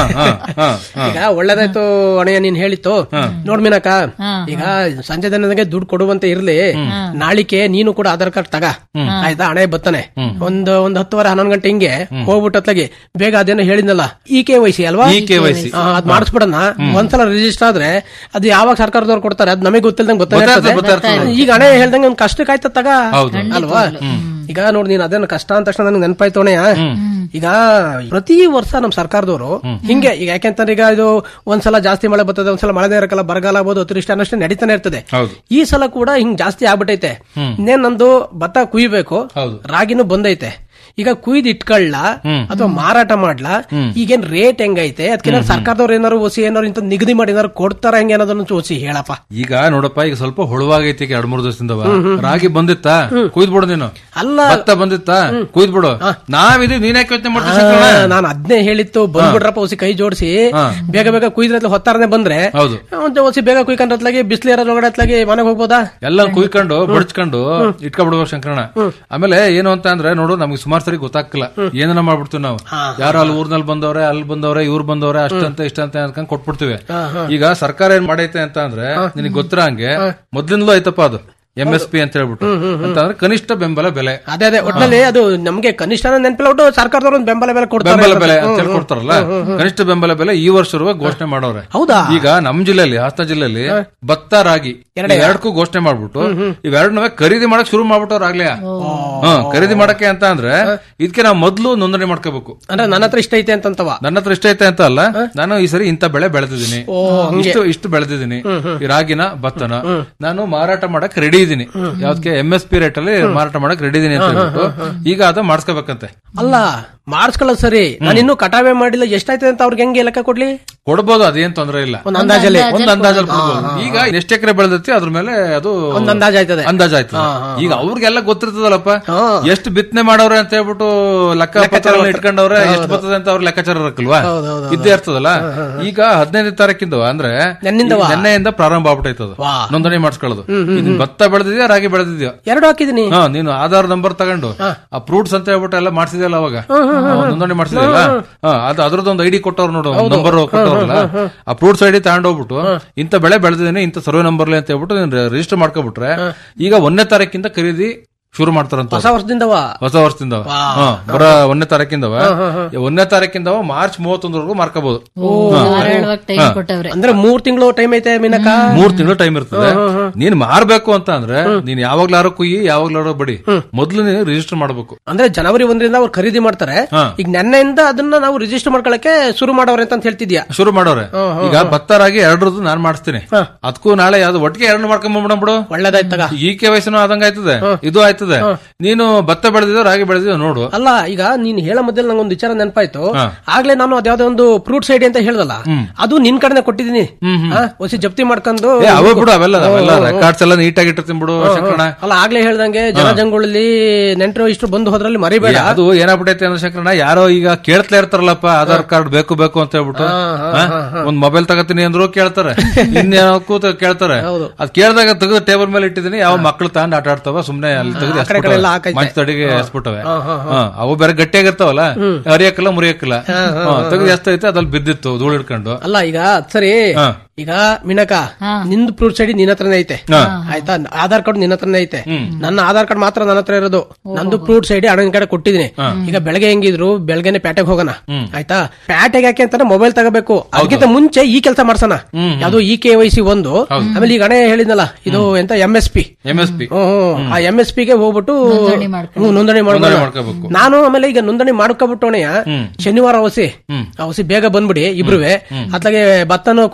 ಈಗ ಒಳ್ಳೇದಾಯ್ತು ಅಣಯ್ಯ ನೀನ್ ಹೇಳಿತ್ತು ನೋಡ್ ಮೀನಕ್ಕ ಈಗ ಸಂಜೆ ನನಗೆ ದುಡ್ಡು ಕೊಡುವಂತೆ ಇರ್ಲಿ ನಾಳಿಕೆ ನೀನು ಕೂಡ ಆಧಾರ್ ಕಾರ್ಡ್ ತಗ ಆಯ್ತಾ ಹಣೆ ಬತ್ತಾನೆ ಒಂದ್ ಒಂದ್ ಹತ್ತುವರೆ ಹನ್ನೊಂದು ಗಂಟೆ ಹಿಂಗೆ ಹೋಗ್ಬಿಟ್ಟು ಅತ್ಲಾಗಿ ಬೇಗ ಅದೇನೋ ಹೇಳಿದ್ನಲ್ಲ ಇ ಕೆ ವೈ ಸಿ ಅಲ್ವಾ EKYC. ಆ, ಅದ್ ಮಾಡಿಸ್ಬಿಡಣ ಒಂದ್ಸಲ ರಿಜಿಸ್ಟರ್ ಆದ್ರೆ ಅದು ಯಾವಾಗ ಸರ್ಕಾರದವ್ರು ಕೊಡ್ತಾರೆ ಅದ್ ನಮಗೆ ಗೊತ್ತಿಲ್ದಂಗೆ ಗೊತ್ತಾಗ್ತದೆ, ಗೊತ್ತಾಗ್ತದೆ ಗೊತ್ತಾಗ್ತದೆ. ಈಗ ಹಣೆ ಹೇಳ್ದಂಗೆ ಒಂದ್ ಕಷ್ಟಕ್ಕೆ ಆಯ್ತ ತಗ ಹೌದು. ಅಲ್ವಾ ಈಗ ನೋಡಿ ನೀನ್ ಅದೇನು ಕಷ್ಟ ಅಂದ ತಕ್ಷಣ ನನಗೆ ನೆನಪಾಯ್ತು ಅಣ್ಣಯ್ಯ ಈಗ ಪ್ರತಿ ವರ್ಷ ನಮ್ ಸರ್ಕಾರದವರು ಹಿಂಗೆ ಈಗ ಯಾಕೆಂತಂದ್ರೆ ಈಗ ಇದು ಒಂದ್ಸಲ ಜಾಸ್ತಿ ಮಳೆ ಬರ್ತದೆ ಒಂದ್ಸಲ ಮಳೆನೇ ಇರಕಲ್ಲ ಬರಗಾಲ ಆಗ್ಬೋದು ಅತಿವೃಷ್ಟಿ ಅನ್ನಷ್ಟೇ ನಡೀತಾನೆ ಇರ್ತದೆ ಹೌದು ಈ ಸಲ ಕೂಡ ಹಿಂಗ್ ಜಾಸ್ತಿ ಆಗ್ಬಿಟ್ಟೈತೆ ಇನ್ನೇನ್ ನಂದು ಭತ್ತ ಕುಯ್ಬೇಕು ರಾಗಿನೂ ಬಂದೈತೆ ಈಗ ಕುಯ್ದು ಇಟ್ಕೊಳ್ಳ ಅಥವಾ ಮಾರಾಟ ಮಾಡ್ಲಾ ಈಗೇನ್ ರೇಟ್ ಹೆಂಗೈತೆ ಅದಕ್ಕೆ ಸರ್ಕಾರದವ್ರು ಏನಾರು ಒಸಿ ಏನಾರು ಇಂತ ನಿಗದಿ ಮಾಡಿ ಏನಾರು ಕೊಡ್ತಾರ ಹೆಂಗೆ ಅನ್ನೋದನ್ನ ಓಸಿ ಹೇಳಪ್ಪ ಈಗ ನೋಡಪ್ಪ ಈಗ ಸ್ವಲ್ಪ ಹುಳುವಾಗೈತಿ ಈಗ ಎರಡ್ ಮೂರ್ ದಿವಸದಿಂದವ ರಾಗಿ ಬಂದಿತ್ತ ಕುಯ್ದ್ಬಿಡು ನೀನು ಅಲ್ಲ ಭತ್ತ ಬಂದಿತ್ತ ಕುಯ್ದ್ಬಿಡು ನಾವಿದೀವಿ ನೀನ್ ಯಾಕೆ ಯೋಚನೆ ಮಾಡ್ತೀವಿ ನಾನು ಅದ್ನೇ ಹೇಳಿತ್ತು ಬಂದ್ಬಿಡ್ರಪ್ಪ ಹೊಸಿ ಕೈ ಜೋಡಿಸಿ ಬೇಗ ಬೇಗ ಕುಯ್ದ್ರೆ ಹೊತ್ತಾರನೆ ಬಂದ್ರೆ ಹೌದು ಒಂದ್ ಹೊಸಿ ಬೇಗ ಕುಯ್ಕೊಂಡ್ರತ್ಲಾಗಿ ಬಿಸಿಲು ಇರೋದ್ರೊಳಗಡೆ ಅತ್ಲಾಗಿ ಮನೆಗೆ ಹೋಗ್ಬೋದಾ ಎಲ್ಲ ಕುಯ್ಕೊಂಡು ಬಡ್ಚ್ಕೊಂಡು ಇಟ್ಕೊಬಿಡ್ಬೇಕು ಶಂಕರಣ ಆಮೇಲೆ ಏನು ಅಂತ ಅಂದ್ರೆ ನೋಡು ನಮ್ಗೆ ಸುಮಾರು ಸರಿ ಗೊತ್ತಾಗ್ತಿಲ್ಲ ಏನನ್ನ ಮಾಡ್ಬಿಡ್ತೀವಿ ನಾವು ಯಾರೋ ಅಲ್ಲಿ ಊರ್ನಲ್ಲಿ ಬಂದವ್ರೆ ಅಲ್ಲಿ ಬಂದವ್ರೆ ಇವ್ರು ಬಂದವ್ರೆ ಅಷ್ಟಂತ ಇಷ್ಟಂತ ಅನ್ಕೊಂಡ್ ಕೊಟ್ಬಿಡ್ತೀವಿ ಈಗ ಸರ್ಕಾರ ಏನ್ ಮಾಡೈತೆ ಅಂತ ಅಂದ್ರೆ ನಿನಗೆ ಗೊತ್ತಿರ ಹಂಗೆ ಮೊದ್ಲಿಂದಲೂ ಐತಪ್ಪ ಅದು ಎಂ ಎಸ್ ಪಿ ಅಂತ ಹೇಳ್ಬಿಟ್ಟು ಅಂತಂದ್ರೆ ಕನಿಷ್ಠ ಬೆಂಬಲ ಬೆಲೆ ಅದೇ ಅದೇ ಒಟ್ಟಿನಲ್ಲಿ ಅದು ನಮ್ಗೆ ಕನಿಷ್ಠ ನೆನಪಿಲ್ಲ ಒಟ್ಟು ಸರ್ಕಾರದವ್ರು ಒಂದು ಬೆಂಬಲ ಬೆಲೆ ಕೊಡ್ತಾರೆ ಬೆಂಬಲ ಬೆಲೆ ಅಂತ ಹೇಳಿ ಕೊಡ್ತಾರಲ್ಲ ಕನಿಷ್ಠ ಬೆಂಬಲ ಬೆಲೆ ಈ ವರ್ಷ ಘೋಷಣೆ ಮಾಡೋರೆ ಹೌದಾ ಈಗ ನಮ್ ಜಿಲ್ಲೆಯಲ್ಲಿ ಹಾಸನ ಜಿಲ್ಲೆಯಲ್ಲಿ ಭತ್ತ ರಾಗಿ ಎರಡಕ್ಕೂ ಘೋಷಣೆ ಮಾಡ್ಬಿಟ್ಟು ಇವೆರಡನ್ನೂ ಖರೀದಿ ಮಾಡಕ್ ಶುರು ಮಾಡ್ಬಿಟ್ಟವ್ರು ಆಗ್ಲೇ ಹ್ಮ್ ಖರೀದಿ ಮಾಡಕ್ಕೆ ಅಂತ ಅಂದ್ರೆ ಇದಕ್ಕೆ ನಾವು ಮೊದ್ಲು ನೋಂದಣಿ ಮಾಡ್ಕೋಬೇಕು ಅಂದ್ರೆ ನನ್ನ ಹತ್ರ ಇಷ್ಟ ಐತೆ ಅಂತಂತವ ನನ್ನ ಹತ್ರ ಇಷ್ಟ ಐತೆ ಅಂತ ಅಲ್ಲ ನಾನು ಈ ಸರಿ ಇಂತ ಬೆಳೆ ಬೆಳೆದಿದ್ದೀನಿ ಓ, ಹಂಗೆ. ಇಷ್ಟು ಇಷ್ಟು ಬೆಳೆದಿದ್ದೀನಿ ಈ ರಾಗಿನ ಭತ್ತನ ನಾನು ಮಾರಾಟ ಮಾಡಕ್ ರೆಡಿ ಇದೀನಿ ಯಾವ್ದಕ್ಕೆ ಎಂ ಎಸ್ ಪಿ ರೇಟ್ ಅಲ್ಲಿ ಮಾರಾಟ ಮಾಡಕ್ ರೆಡಿ ಇದೀನಿ ಅಂತ ಹೇಳ್ಬಿಟ್ಟು ಈಗ ಅದ ಮಾಡಿಸ್ಕೋಬೇಕಂತೆ ಅಲ್ಲ ಮಾಡಿಸ್ಕೊಳ್ಳೋದು ಸರಿ ನಾನು ಇನ್ನೂ ಕಟಾವೆ ಮಾಡಿಲ್ಲ ಎಷ್ಟಾಯ್ತದೆ ಅಂತ ಅವ್ರಿಗೆ ಹೆಂಗೆ ಲೆಕ್ಕ ಕೊಡ್ಲಿ ಕೊಡ್ಬೋದು ಅದೇನ್ ತೊಂದ್ರೆ ಇಲ್ಲ ಒಂದ್ ಅಂದಾಜಲ್ಲಿ. ಒಂದ್ ಅಂದಾಜಲ್ಲಿ ಕೊಡ್ಬೋದು ಈಗ ಎಷ್ಟು ಎಕರೆ ಬೆಳೆದೈತಿ ಅದ್ರ ಮೇಲೆ ಅದು ಒಂದ್ ಅಂದಾಜ್ ಆಯ್ತದೆ. ಅಂದಾಜ್ ಆಯ್ತದೆ ಈಗ ಅವ್ರಿಗೆಲ್ಲ ಗೊತ್ತಿರ್ತದಲ್ಲಪ್ಪ ಎಷ್ಟು ಬಿತ್ತನೆ ಮಾಡವ್ರೆ ಅಂತ ಹೇಳ್ಬಿಟ್ಟು ಲೆಕ್ಕ ಪತ್ರ ಎಲ್ಲ ಇಟ್ಕೊಂಡವ್ರೆ ಎಷ್ಟು ಬರ್ತದೆ ಅಂತ ಅವ್ರ ಲೆಕ್ಕಾಚಾರ ಇರಕ್ಕಲ್ವಾ ಇದ್ದೇ ಇರ್ತದಲ್ಲ ಈಗ ಹದಿನೈದು ತಾರೀಕಿಂದ ಅಂದ್ರೆ ನೆನ್ನಿಂದವ? ಈಗ ನೆನ್ನೆಯಿಂದ ಪ್ರಾರಂಭ ಆಗ್ಬಿಟ್ಟೈತದ ನೋಂದಣಿ ಮಾಡಿಸ್ಕೊಳ್ಳೋದು ಇದನ್ನ ಭತ್ತ ಬೆಳೆದಿದ್ಯಾ ರಾಗಿ ಬೆಳೆದಿದ್ಯಾ ಎರಡು ಹಾಕಿದೀನಿ ಹಾ ನೀನು ಆಧಾರ್ ನಂಬರ್ ತಗೊಂಡು ಆ ಫ್ರೂಟ್ಸ್ ಅಂತ ಹೇಳ್ಬಿಟ್ಟು ಎಲ್ಲ ಮಾಡ್ಸಿದ್ಯಲ್ಲ ಅವಾಗ ನೋಂದಣಿ ಮಾಡ್ಸಿದ್ಯಲ್ಲ ಹಾ, ಅದು ಅದ್ರದ್ದೊಂದು ಐಡಿ ಕೊಟ್ಟವ್ರು ನೋಡು ನಂಬರ್ ಕೊಟ್ಟವ್ರಲ್ಲ ಆ ಫ್ರೂಟ್ಸ್ ಐಡಿ ತಗೊಂಡೋಗ್ಬಿಟ್ಟು ಇಂಥ ಬೆಳೆ ಬೆಳೆದಿದ್ದೀನಿ ಇಂಥ ಸರ್ವೆ ನಂಬರ್ಲಿ ಅಂತ ಹೇಳ್ಬಿಟ್ಟು ನೀನು ರಿಜಿಸ್ಟರ್ ಮಾಡ್ಕೊಬಿಟ್ರೆ ಈಗ ಒಂದನೇ ತಾರೀಕಿಂದ ಖರೀದಿ ಶುರು ಮಾಡ್ತಾರಂತ ಹೊಸ ವರ್ಷದಿಂದವ ಹೊಸ ವರ್ಷದಿಂದ ಹಾ, ಬರ ಒಂದನೇ ತಾರೀಕಿಂದವ ಒಂದನೇ ತಾರೀಕಿಂದವ ಮಾರ್ಚ್ ಮೂವತ್ತೊಂದವರೆಗೂ ಮಾರ್ಕೋಬಹುದು ಧಾರಾಳವಾಗಿ ಟೈಮ್ ಕೊಟ್ಟವ್ರೆ ಅಂದ್ರೆ ಮೂರ್ ತಿಂಗಳು ಟೈಮ್ ಐತೆ ಮೀನಕ್ಕ ಮೂರ್ ತಿಂಗಳು ಟೈಮ್ ಇರ್ತದೆ ನೀನ್ ಮಾರ್ಬೇಕು ಅಂತ ಅಂದ್ರೆ ನೀನ್ ಯಾವಾಗ್ಲಾರು ಕುಯ್ಯಿ ಯಾವಾಗ್ಲಾರು ಬಡಿ ಮೊದ್ಲು ನೀನು ರಿಜಿಸ್ಟರ್ ಮಾಡ್ಬೇಕು ಅಂದ್ರೆ ಜನವರಿ ಒಂದರಿಂದ ಅವ್ರು ಖರೀದಿ ಮಾಡ್ತಾರೆ ಹಾ. ಈಗ ನೆನ್ನೆಯಿಂದ ಅದನ್ನ ನಾವು ರಿಜಿಸ್ಟರ್ ಮಾಡ್ಕೊಳಕ್ಕೆ ಶುರು ಮಾಡವ್ರೆ ಅಂತ ಹೇಳ್ತಿದ್ಯಾ ಶುರು ಮಾಡೋರೆ ಈಗ ಭತ್ತ ರಾಗಿ ಎರಡರದ್ದು ನಾನ್ ಮಾಡಿಸ್ತೀನಿ ಅದಕ್ಕೂ ನಾಳೆ ಯಾವ್ದು ಒಟ್ಟಿಗೆ ಎರಡು ಮಾಡ್ಕೊಂಡ್ ಬಿಡು ಒಳ್ಳೇದಾಯ್ತಗ ಈ ಕೆ ವಯಸ್ಸನು ಆದಂಗ ಆಯ್ತದೆ ಇದು ಆಯ್ತದೆ ನೀನು ಭತ್ತ ಬೆಳೆದಿದ್ಯೋ ರಾಗಿ ಬೆಳೆದಿದ್ಯೋ ನೋಡು ಅಲ್ಲ ಈಗ ನೀನ್ ಹೇಳೋ ಮೊದಲು ನಂಗೊಂದು ವಿಚಾರ ನೆನಪಾಯ್ತು ಹಾ. ಆಗ್ಲೇ ನಾನು ಅದ್ಯಾವ್ದೋ ಒಂದು ಫ್ರೂಟ್ಸ್ ಐಡಿ ಅಂತ ಹೇಳ್ದಲ್ಲ ಅದು ನಿನ್ ಕಡೆನೆ ಕೊಟ್ಟಿದ್ದೀನಿ ಹಾ, ಹೊಸಿ ಜಪ್ತಿ ಮಾಡ್ಕೊಂಡು ಏ ಅವ ಬಿಡು ಅವೆಲ್ಲ ಅವೆಲ್ಲ ರೆಕಾರ್ಡ್ಸ್ ಎಲ್ಲ ನೀಟಾಗಿ ಇಟ್ಟಿರ್ತೀನಿ ಬಿಡು ಶಂಕರಣ ಅಲ್ಲ ಆಗ್ಲೇ ಹೇಳ್ದಂಗೆ ಜನಜಂಗುಳಲ್ಲಿ ನೆಂಟರು ಇಷ್ಟು ಬಂದು ಹೋದ್ರಲ್ಲಿ ಮರಿಬೇಡ ಅದು ಏನಾಗ್ಬಿಟ್ಟೈತೆ ಅಂದ್ರೆ ಶಂಕರಣ ಯಾರೋ ಈಗ ಕೇಳ್ತಾ ಇರ್ತಾರಲ್ಲಪ್ಪ ಆಧಾರ್ ಕಾರ್ಡ್ ಬೇಕು ಬೇಕು ಅಂತ ಹೇಳ್ಬಿಟ್ಟು ಹಾ? ಒಂದ್ ಮೊಬೈಲ್ ತಗತೀನಿ ಅಂದ್ರು ಕೇಳ್ತಾರೆ ಇನ್ಯಾವಕ್ಕೂ ತ- ಕೇಳ್ತಾರೆ ಅದ್ ಕೇಳಿದಾಗ ತೆಗೆದು ಟೇಬಲ್ ಮೇಲೆ ಇಟ್ಟಿದ್ದೀನಿ ಯಾವ ಮಕ್ಳು ತಗೊಂಡ್ ಆಟ ಆಡ್ತಾವ ಸುಮ್ನೆ ಅಲ್ಲಿ ತೆಗೆದು ಆ ಕಡೆ ಕಡೆ ಎಲ್ಲ ಹಾಕೈತೆ. ಮಂಚ ತಡಿಗೆ ಎಸ್ಬಿಟ್ಟವೆ ಹಾ, ಅವು ಬೇರೆ ಗಟ್ಟಿಯಾಗಿರ್ತಾವಲ್ಲ ಹರಿಯಕ್ಕಲ್ಲ ಮುರಿಯಕ್ಕಲ್ಲ ತೆಗೆದು ಎಷ್ಟೈತೆ ಅದ್ರಲ್ಲಿ ಬಿದ್ದಿತ್ತು ಧೂಳು ಹಿಡ್ಕೊಂಡು ಅಲ್ಲ ಈಗ ಅದ್ ಸರಿ ಹಾ. ಈಗ ಮಿನಕ ನಿಂದು ಫ್ರೂಟ್ಸ್ ಐಡಿ ನಿನ್ನ ಹತ್ರನೇ ಐತೆ ಹಾ. ಆಯ್ತಾ ಆಧಾರ್ ಕಾರ್ಡ್ ನಿನ್ನ ಹತ್ರನೇ ಐತೆ ನನ್ನ ಆಧಾರ್ ಕಾರ್ಡ್ ಮಾತ್ರ ನನ್ನ ಹತ್ರ ಇರೋದು ನಂದು ಫ್ರೂಟ್ಸ್ ಐಡಿ ಅಣ್ಣನ ಕಡೆ ಕೊಟ್ಟಿದ್ದೀನಿ ಈಗ ಬೆಳಗ್ಗೆ ಹೆಂಗಿದ್ರು ಬೆಳಗ್ಗೆನೆ ಪ್ಯಾಟೆಗೆ ಹೋಗೋಣ ಆಯ್ತಾ ಪ್ಯಾಟೆಗೆ ಯಾಕೆ ಅಂತಾನೆ ಮೊಬೈಲ್ ತಗೋಬೇಕು ಅದಕ್ಕಿಂತ ಮುಂಚೆ ಈ ಕೆಲಸ ಮಾಡ್ಸೋಣ ಯಾವ್ದು ಇ ಕೆ ವೈ ಸಿ ಒಂದು ಆಮೇಲೆ ಈಗ ಅಣೆ ಹೇಳಿದ್ನಲ್ಲ ಇದು ಎಂತ M S P M S P ಆ ಎಂ ಎಸ್ ಪಿಗೆ ಹೋಗ್ಬಿಟ್ಟು ನೋಂದಣಿ ಮಾಡ್ಕೊಂಡು. ಹ್ಮ್, ನೋಂದಣಿ ನೋಂದಣಿ ಮಾಡ್ಕೊಂಡು ಮಾಡ್ಕೋಬೇಕು. ನಾನು ಆಮೇಲೆ ಈಗ ನೋಂದಣಿ ಮಾಡ್ಕೊಬಿಟ್ಟು ಅಣ್ಣಯ್ಯ ಶನಿವಾರ ಹೊಸಿ ಆ ಹೊಸಿ ಬೇಗ ಬಂದ್ಬಿಡಿ ಇಬ್ರುವೆ ಅತ್ಲಾಗೆ ಭತ್ತನ ಕುಯ್ಕೊಳ್ಳೋಣ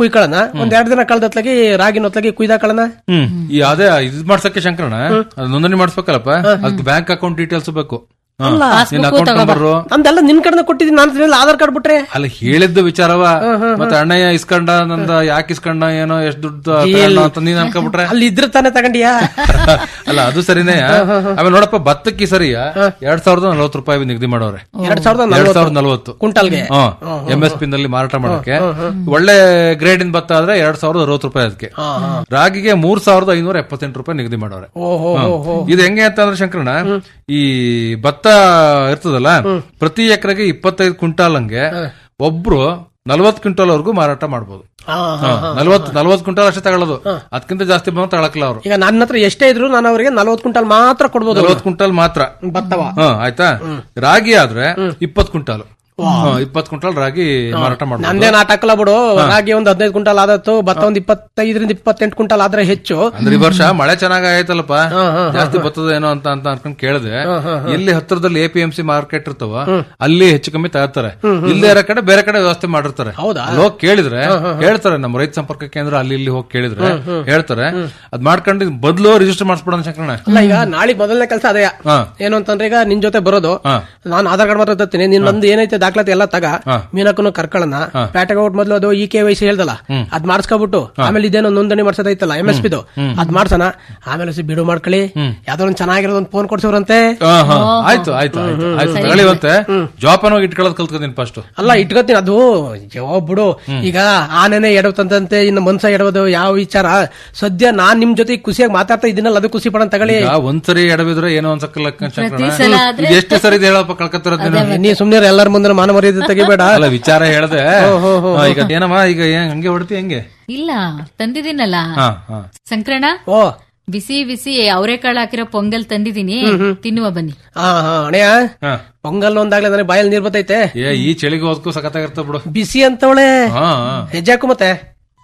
ಒಂದ್ ಎರಡ್ ದಿನ ಕಳ್ದತ್ಲಾಗಿ ರಾಗಿನ ಹೊತ್ಲಾಗಿ ಕುಯ್ದಾಕಳನ ಹ್ಮ್ ಈ ಅದೇ ಇದ್ ಮಾಡ್ಸಕ್ಕೆ ಶಂಕರಣ ಅದ್ ನೋಂದಣಿ ಮಾಡ್ಸ್ಬೇಕಲ್ಲಪ್ಪ ಅದಕ್ಕೆ ಬ್ಯಾಂಕ್ ಅಕೌಂಟ್ ಡೀಟೇಲ್ಸ್ ಬೇಕು ಹಾ. ಅಲ್ಲ ನಿನ್ ಅಕೌಂಟ್ ನಂಬರ್ ನಂದೆಲ್ಲ ನಿನ್ ಕಡೆನ ಕೊಟ್ಟಿದ್ದೀನಿ ನಾನು ತಿನ್ನಲ್ಲ, ಆಧಾರ್ ಕಾರ್ಡ್ ಬಿಟ್ರೆ ಅಲ್ಲ ಹೇಳಿದ್ದು ವಿಚಾರವ ಮತ್ತೆ ಅಣ್ಣಯ್ಯ ಇಸ್ಕೊಂಡ ನಂದ ಯಾಕೆ ಇಸ್ಕೊಂಡ ಏನೋ ಎಷ್ಟ್ ದುಡ್ಡು ತಗೊಂಡ ಅಂತ ನೀನ್ ಅನ್ಕೊಬಿಟ್ರೆ ಅಲ್ಲಿ ಇದ್ರೆ ತಾನೇ ತಗೊಂಡಿಯಾ ಅಲ್ಲ ಅದು ಸರಿನೇ ಆಮೇಲೆ ನೋಡಪ್ಪ ಭತ್ತಕ್ಕೆ ಸರಿಯ ಎರಡ್ ಸಾವಿರದ ನಲ್ವತ್ತು ರೂಪಾಯಿ ನಿಗದಿ ಮಾಡೋರೆ ಎರಡ್ ಸಾವಿರದ ಎರಡ್ ಸಾವಿರದ ನಲ್ವತ್ತು ಕುಂಟಲ್ಗೆ ಎಂ ಎಸ್ ಪಿ ನಲ್ಲಿ ಮಾರಾಟ ಮಾಡಕ್ಕೆ ಒಳ್ಳೆ ಗ್ರೇಡ್ ಇನ್ ಭತ್ತ ಆದ್ರೆ ಎರಡ್ ಸಾವಿರದ ಅರವತ್ತು ರೂಪಾಯಿ ಅದಕ್ಕೆ ರಾಗಿಗೆ ಮೂರ್ ಸಾವಿರದ ಐನೂರ ಎಪ್ಪತ್ತೆಂಟು ರೂಪಾಯಿ ನಿಗದಿ ಮಾಡೋರೆ ಓಹೋ ಹಾ. ಇದು ಹೆಂಗೆ ಅಂತ ಅಂದ್ರೆ ಶಂಕರಣ ಈ ಭತ್ತ ಇರ್ತದಲ್ಲ ಪ್ರತಿ ಎಕರೆಗೆ ಇಪ್ಪತ್ತೈದು ಕ್ವಿಂಟಾಲ್ ಹಂಗೆ ಒಬ್ರು ನಲ್ವತ್ ಕ್ವಿಂಟಾಲ್ ವರೆಗೂ ಮಾರಾಟ ಮಾಡಬಹುದು ನಲ್ವತ್ ನಲ್ವತ್ ಕ್ವಿಂಟಾಲ್ ಅಷ್ಟೇ ತಗೊಳ್ಳೋದು ಅದಕ್ಕಿಂತ ಜಾಸ್ತಿ ಬಂದು ತಗೊಳಕಲ್ಲ ಅವರು ಈಗ ನನ್ನ ಹತ್ರ ಎಷ್ಟೇ ಇದ್ರು ನಾನು ಅವರಿಗೆ ನಲ್ವತ್ ಕ್ವಿಂಟಲ್ ಮಾತ್ರ ಕೊಡ್ಬೋದು ನಲ್ವತ್ ಕ್ವಿಂಟಾಲ್ ಮಾತ್ರ ಭತ್ತವ ಹಾ ಆಯ್ತಾ ರಾಗಿ ಆದ್ರೆ ಇಪ್ಪತ್ ಕ್ವಿಂಟಾಲ್ ಇಪ್ಪತ್ ಕ್ವಿಂಟಾಲ್ ರಾಗಿ ಮಾರಾಟ ಮಾಡಬಹುದು ನಂದೇನ್ ಆಟ ಹಾಕಲ್ಲ ಬಿಡು ರಾಗಿ ಒಂದ್ ಹದಿನೈದು ಕ್ವಿಂಟಲ್ ಆದತ್ತು ಭತ್ತ ಒಂದ್ ಇಪ್ಪತ್ತೈದರಿಂದ ಇಪ್ಪತ್ತೆಂಟು ಕ್ವಿಂಟಲ್ ಆದ್ರೆ ಹೆಚ್ಚು ಅಂದ್ರೆ ಈ ವರ್ಷ ಮಳೆ ಚೆನ್ನಾಗ್ ಆಯ್ತಲ್ಲಪ್ಪ ಜಾಸ್ತಿ ಬರ್ತದ ಏನೋ ಅಂತ ಅಂತ ಅನ್ಕೊಂಡ್ ಕೇಳಿದೆ ಎಲ್ಲಿ ಹತ್ರದಲ್ಲಿ A P M C market ಇರ್ತಾವ ಅಲ್ಲಿ ಹೆಚ್ಚು ಕಮ್ಮಿ ತಗೋತಾರೆ ಇಲ್ಲೇ ಇರೋ ಕಡೆ ಬೇರೆ ಕಡೆ ವ್ಯವಸ್ಥೆ ಮಾಡಿರ್ತಾರೆ ಹೌದಾ? ಅಲ್ಲಿ ಹೋಗಿ ಕೇಳಿದ್ರೆ ಹೇಳ್ತಾರೆ ನಮ್ಮ ರೈತ ಸಂಪರ್ಕ ಕೇಂದ್ರ ಅಲ್ಲಿ ಇಲ್ಲಿ ಹೋಗಿ ಕೇಳಿದ್ರೆ ಹೇಳ್ತಾರೆ ಅದ್ ಮಾಡ್ಕೊಂಡು ಬದಲು ರಿಜಿಸ್ಟರ್ ಮಾಡಿಸ್ಬಿಡೋಣ ಶಂಕರಣ್ಣ ಅಲ್ಲ ಈಗ ನಾಳೆ ಮೊದಲನೇ ಕೆಲಸ ಅದೇ ಹಾ. ಏನು ಅಂತಂದ್ರೆ ಈಗ ನಿನ್ ಜೊತೆ ಬರೋದು ನಾನು ಆಧಾರ್ ಕಾರ್ಡ್ ಮಾತ್ರ ತರ್ತೀನಿ ನಿನ್ ನಂದು ಏನೈತೆ ದಾಖಲಾತಿ ಎಲ್ಲ ತಗ ಮೀನಕ್ಕನು ಕರ್ಕೊಳ್ಳೋಣ ಪೇಟೆಗೆ ಹೋಗ್ಬಿಟ್ಟು ಮೊದಲು ಅದು ಇ ಕೆ ವೈ ಸಿ ಹೇಳ್ದಲ್ಲ ಅದ್ ಮಾಡ್ಸ್ಕೊಬಿಟ್ಟು ಆಮೇಲೆ ಇದೇನೋ ನೋಂದಣಿ ಮಾಡ್ಸೋದೈತಲ್ಲ ಎಂ ಎಸ್ ಪಿದು ಅದ್ ಮಾಡ್ಸೋಣ ಆಮೇಲೆ ಸಿ ಬಿಡು ಮಾಡ್ಕೊಳ್ಳಿ ಯಾವ್ದೋ ಒಂದ್ ಚೆನ್ನಾಗಿರೋದು ಒಂದು ಫೋನ್ ಕೊಡ್ಸೋರಂತೆ ಹಾ, ಹಾ. ಆಯ್ತು ಆಯ್ತು ಆಯ್ತು ಆಯ್ತು ತಗೊಳ್ಳಿವಂತೆ ಜೋಪಾನ ಹೋಗಿ ಇಟ್ಕೊಳ್ಳೋದು ಕಲ್ತ್ಕೊತೀನಿ ಫಸ್ಟ್ ಅಲ್ಲ ಇಟ್ಕೋತೀನಿ ಅದು ಯಾವ ಬಿಡು ಈಗ ಆನೆನೆ ಎಡವತ್ತಂತೆ ಇನ್ನು ಮನ್ಸ ಎಡವದು ಯಾವ ವಿಚಾರ ಸದ್ಯ ನಾನ್ ನಿಮ್ ಜೊತೆ ಖುಷಿಯಾಗಿ ಮಾತಾಡ್ತಾ ಇದ್ದೀನಲ್ಲ ಅದು ಖುಷಿ ಪಡೋಣ ತಗೊಳ್ಳಿ ಈಗ ಒಂದ್ಸರಿ ಎಡವಿದ್ರೆ ಏನೋ ಒಂದ್ಸಕ್ಕಲ್ಲ ಪ್ರತಿ ಸಲ ಆದ್ರೆ- ಇದು ಎಷ್ಟು ಸರಿ ಇದು ಹೇಳಪ್ಪ ಕಳ್ಕತ್ತಿರೋದ್ ನೀನು? ನೀ ಸುಮ್ನೆ ಎಲ್ಲರ ಮುಂದೆ ಮಾನ ಮರ್ಯಾದೆ ತೆಗಿಬೇಡ ಅಲ್ಲ ವಿಚಾರ ಹೇಳ್ದೆ ಹೋ, ಹೋ, ಹೋ, ಹಾ, ಈಗ ಏನಮ್ಮ ಈಗ ಏನ್ ಹಂಗೆ ಹೊಡ್ತಿ ಹೆಂಗೆ ಇಲ್ಲ ತಂದಿದ್ದೀನಲ್ಲ ಹಾ ಹಾ ಸಂಕ್ರಣ ಓ ಬಿಸಿ ಬಿಸಿ ಅವರೆಕಾಳು ಹಾಕಿರೋ ಪೊಂಗಲ್ ತಂದಿದ್ದೀನಿ ತಿನ್ನುವ ಬನ್ನಿ ಹಾ ಹಾ ಅಣೆಯ ಪೊಂಗಲ್ ಒಂದಾಗ್ಲೇ ನನಗೆ ಬಾಯಲ್ಲಿ ನೀರ್ ಬತ್ತೈತೆ ಏ ಈ ಚಳಿಗೆ ಹೋದ್ಕು ಸಖತ್ತಾಗಿರ್ತದ ಬಿಡು ಬಿಸಿ ಅಂತವಳೆ ಹಾ ಹಾ. ಹೆಜ್ಜಾಕು ಮತ್ತೆ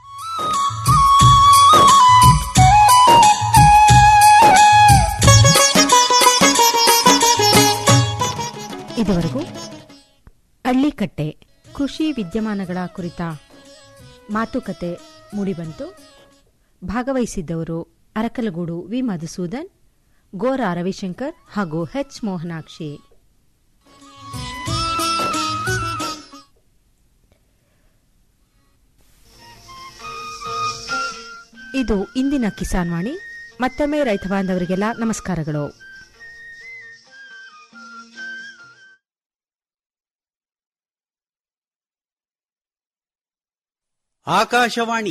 ಇದುವರೆಗೂ ಹಳ್ಳಿಕಟ್ಟೆ ಕೃಷಿ ವಿದ್ಯಮಾನಗಳ ಕುರಿತ ಮಾತುಕತೆ ಮೂಡಿಬಂತು ಭಾಗವಹಿಸಿದ್ದವರು ಅರಕಲಗೂಡು ವಿ ಮಧುಸೂದನ್ ಗೋರಾ ರವಿಶಂಕರ್ ಹಾಗೂ ಎಚ್ ಮೋಹನಾಕ್ಷಿ ಇದು ಇಂದಿನ ಕಿಸಾನ್ ವಾಣಿ ಮತ್ತೊಮ್ಮೆ ರೈತ ಬಾಂಧವರಿಗೆಲ್ಲ ನಮಸ್ಕಾರಗಳು ಆಕಾಶವಾಣಿ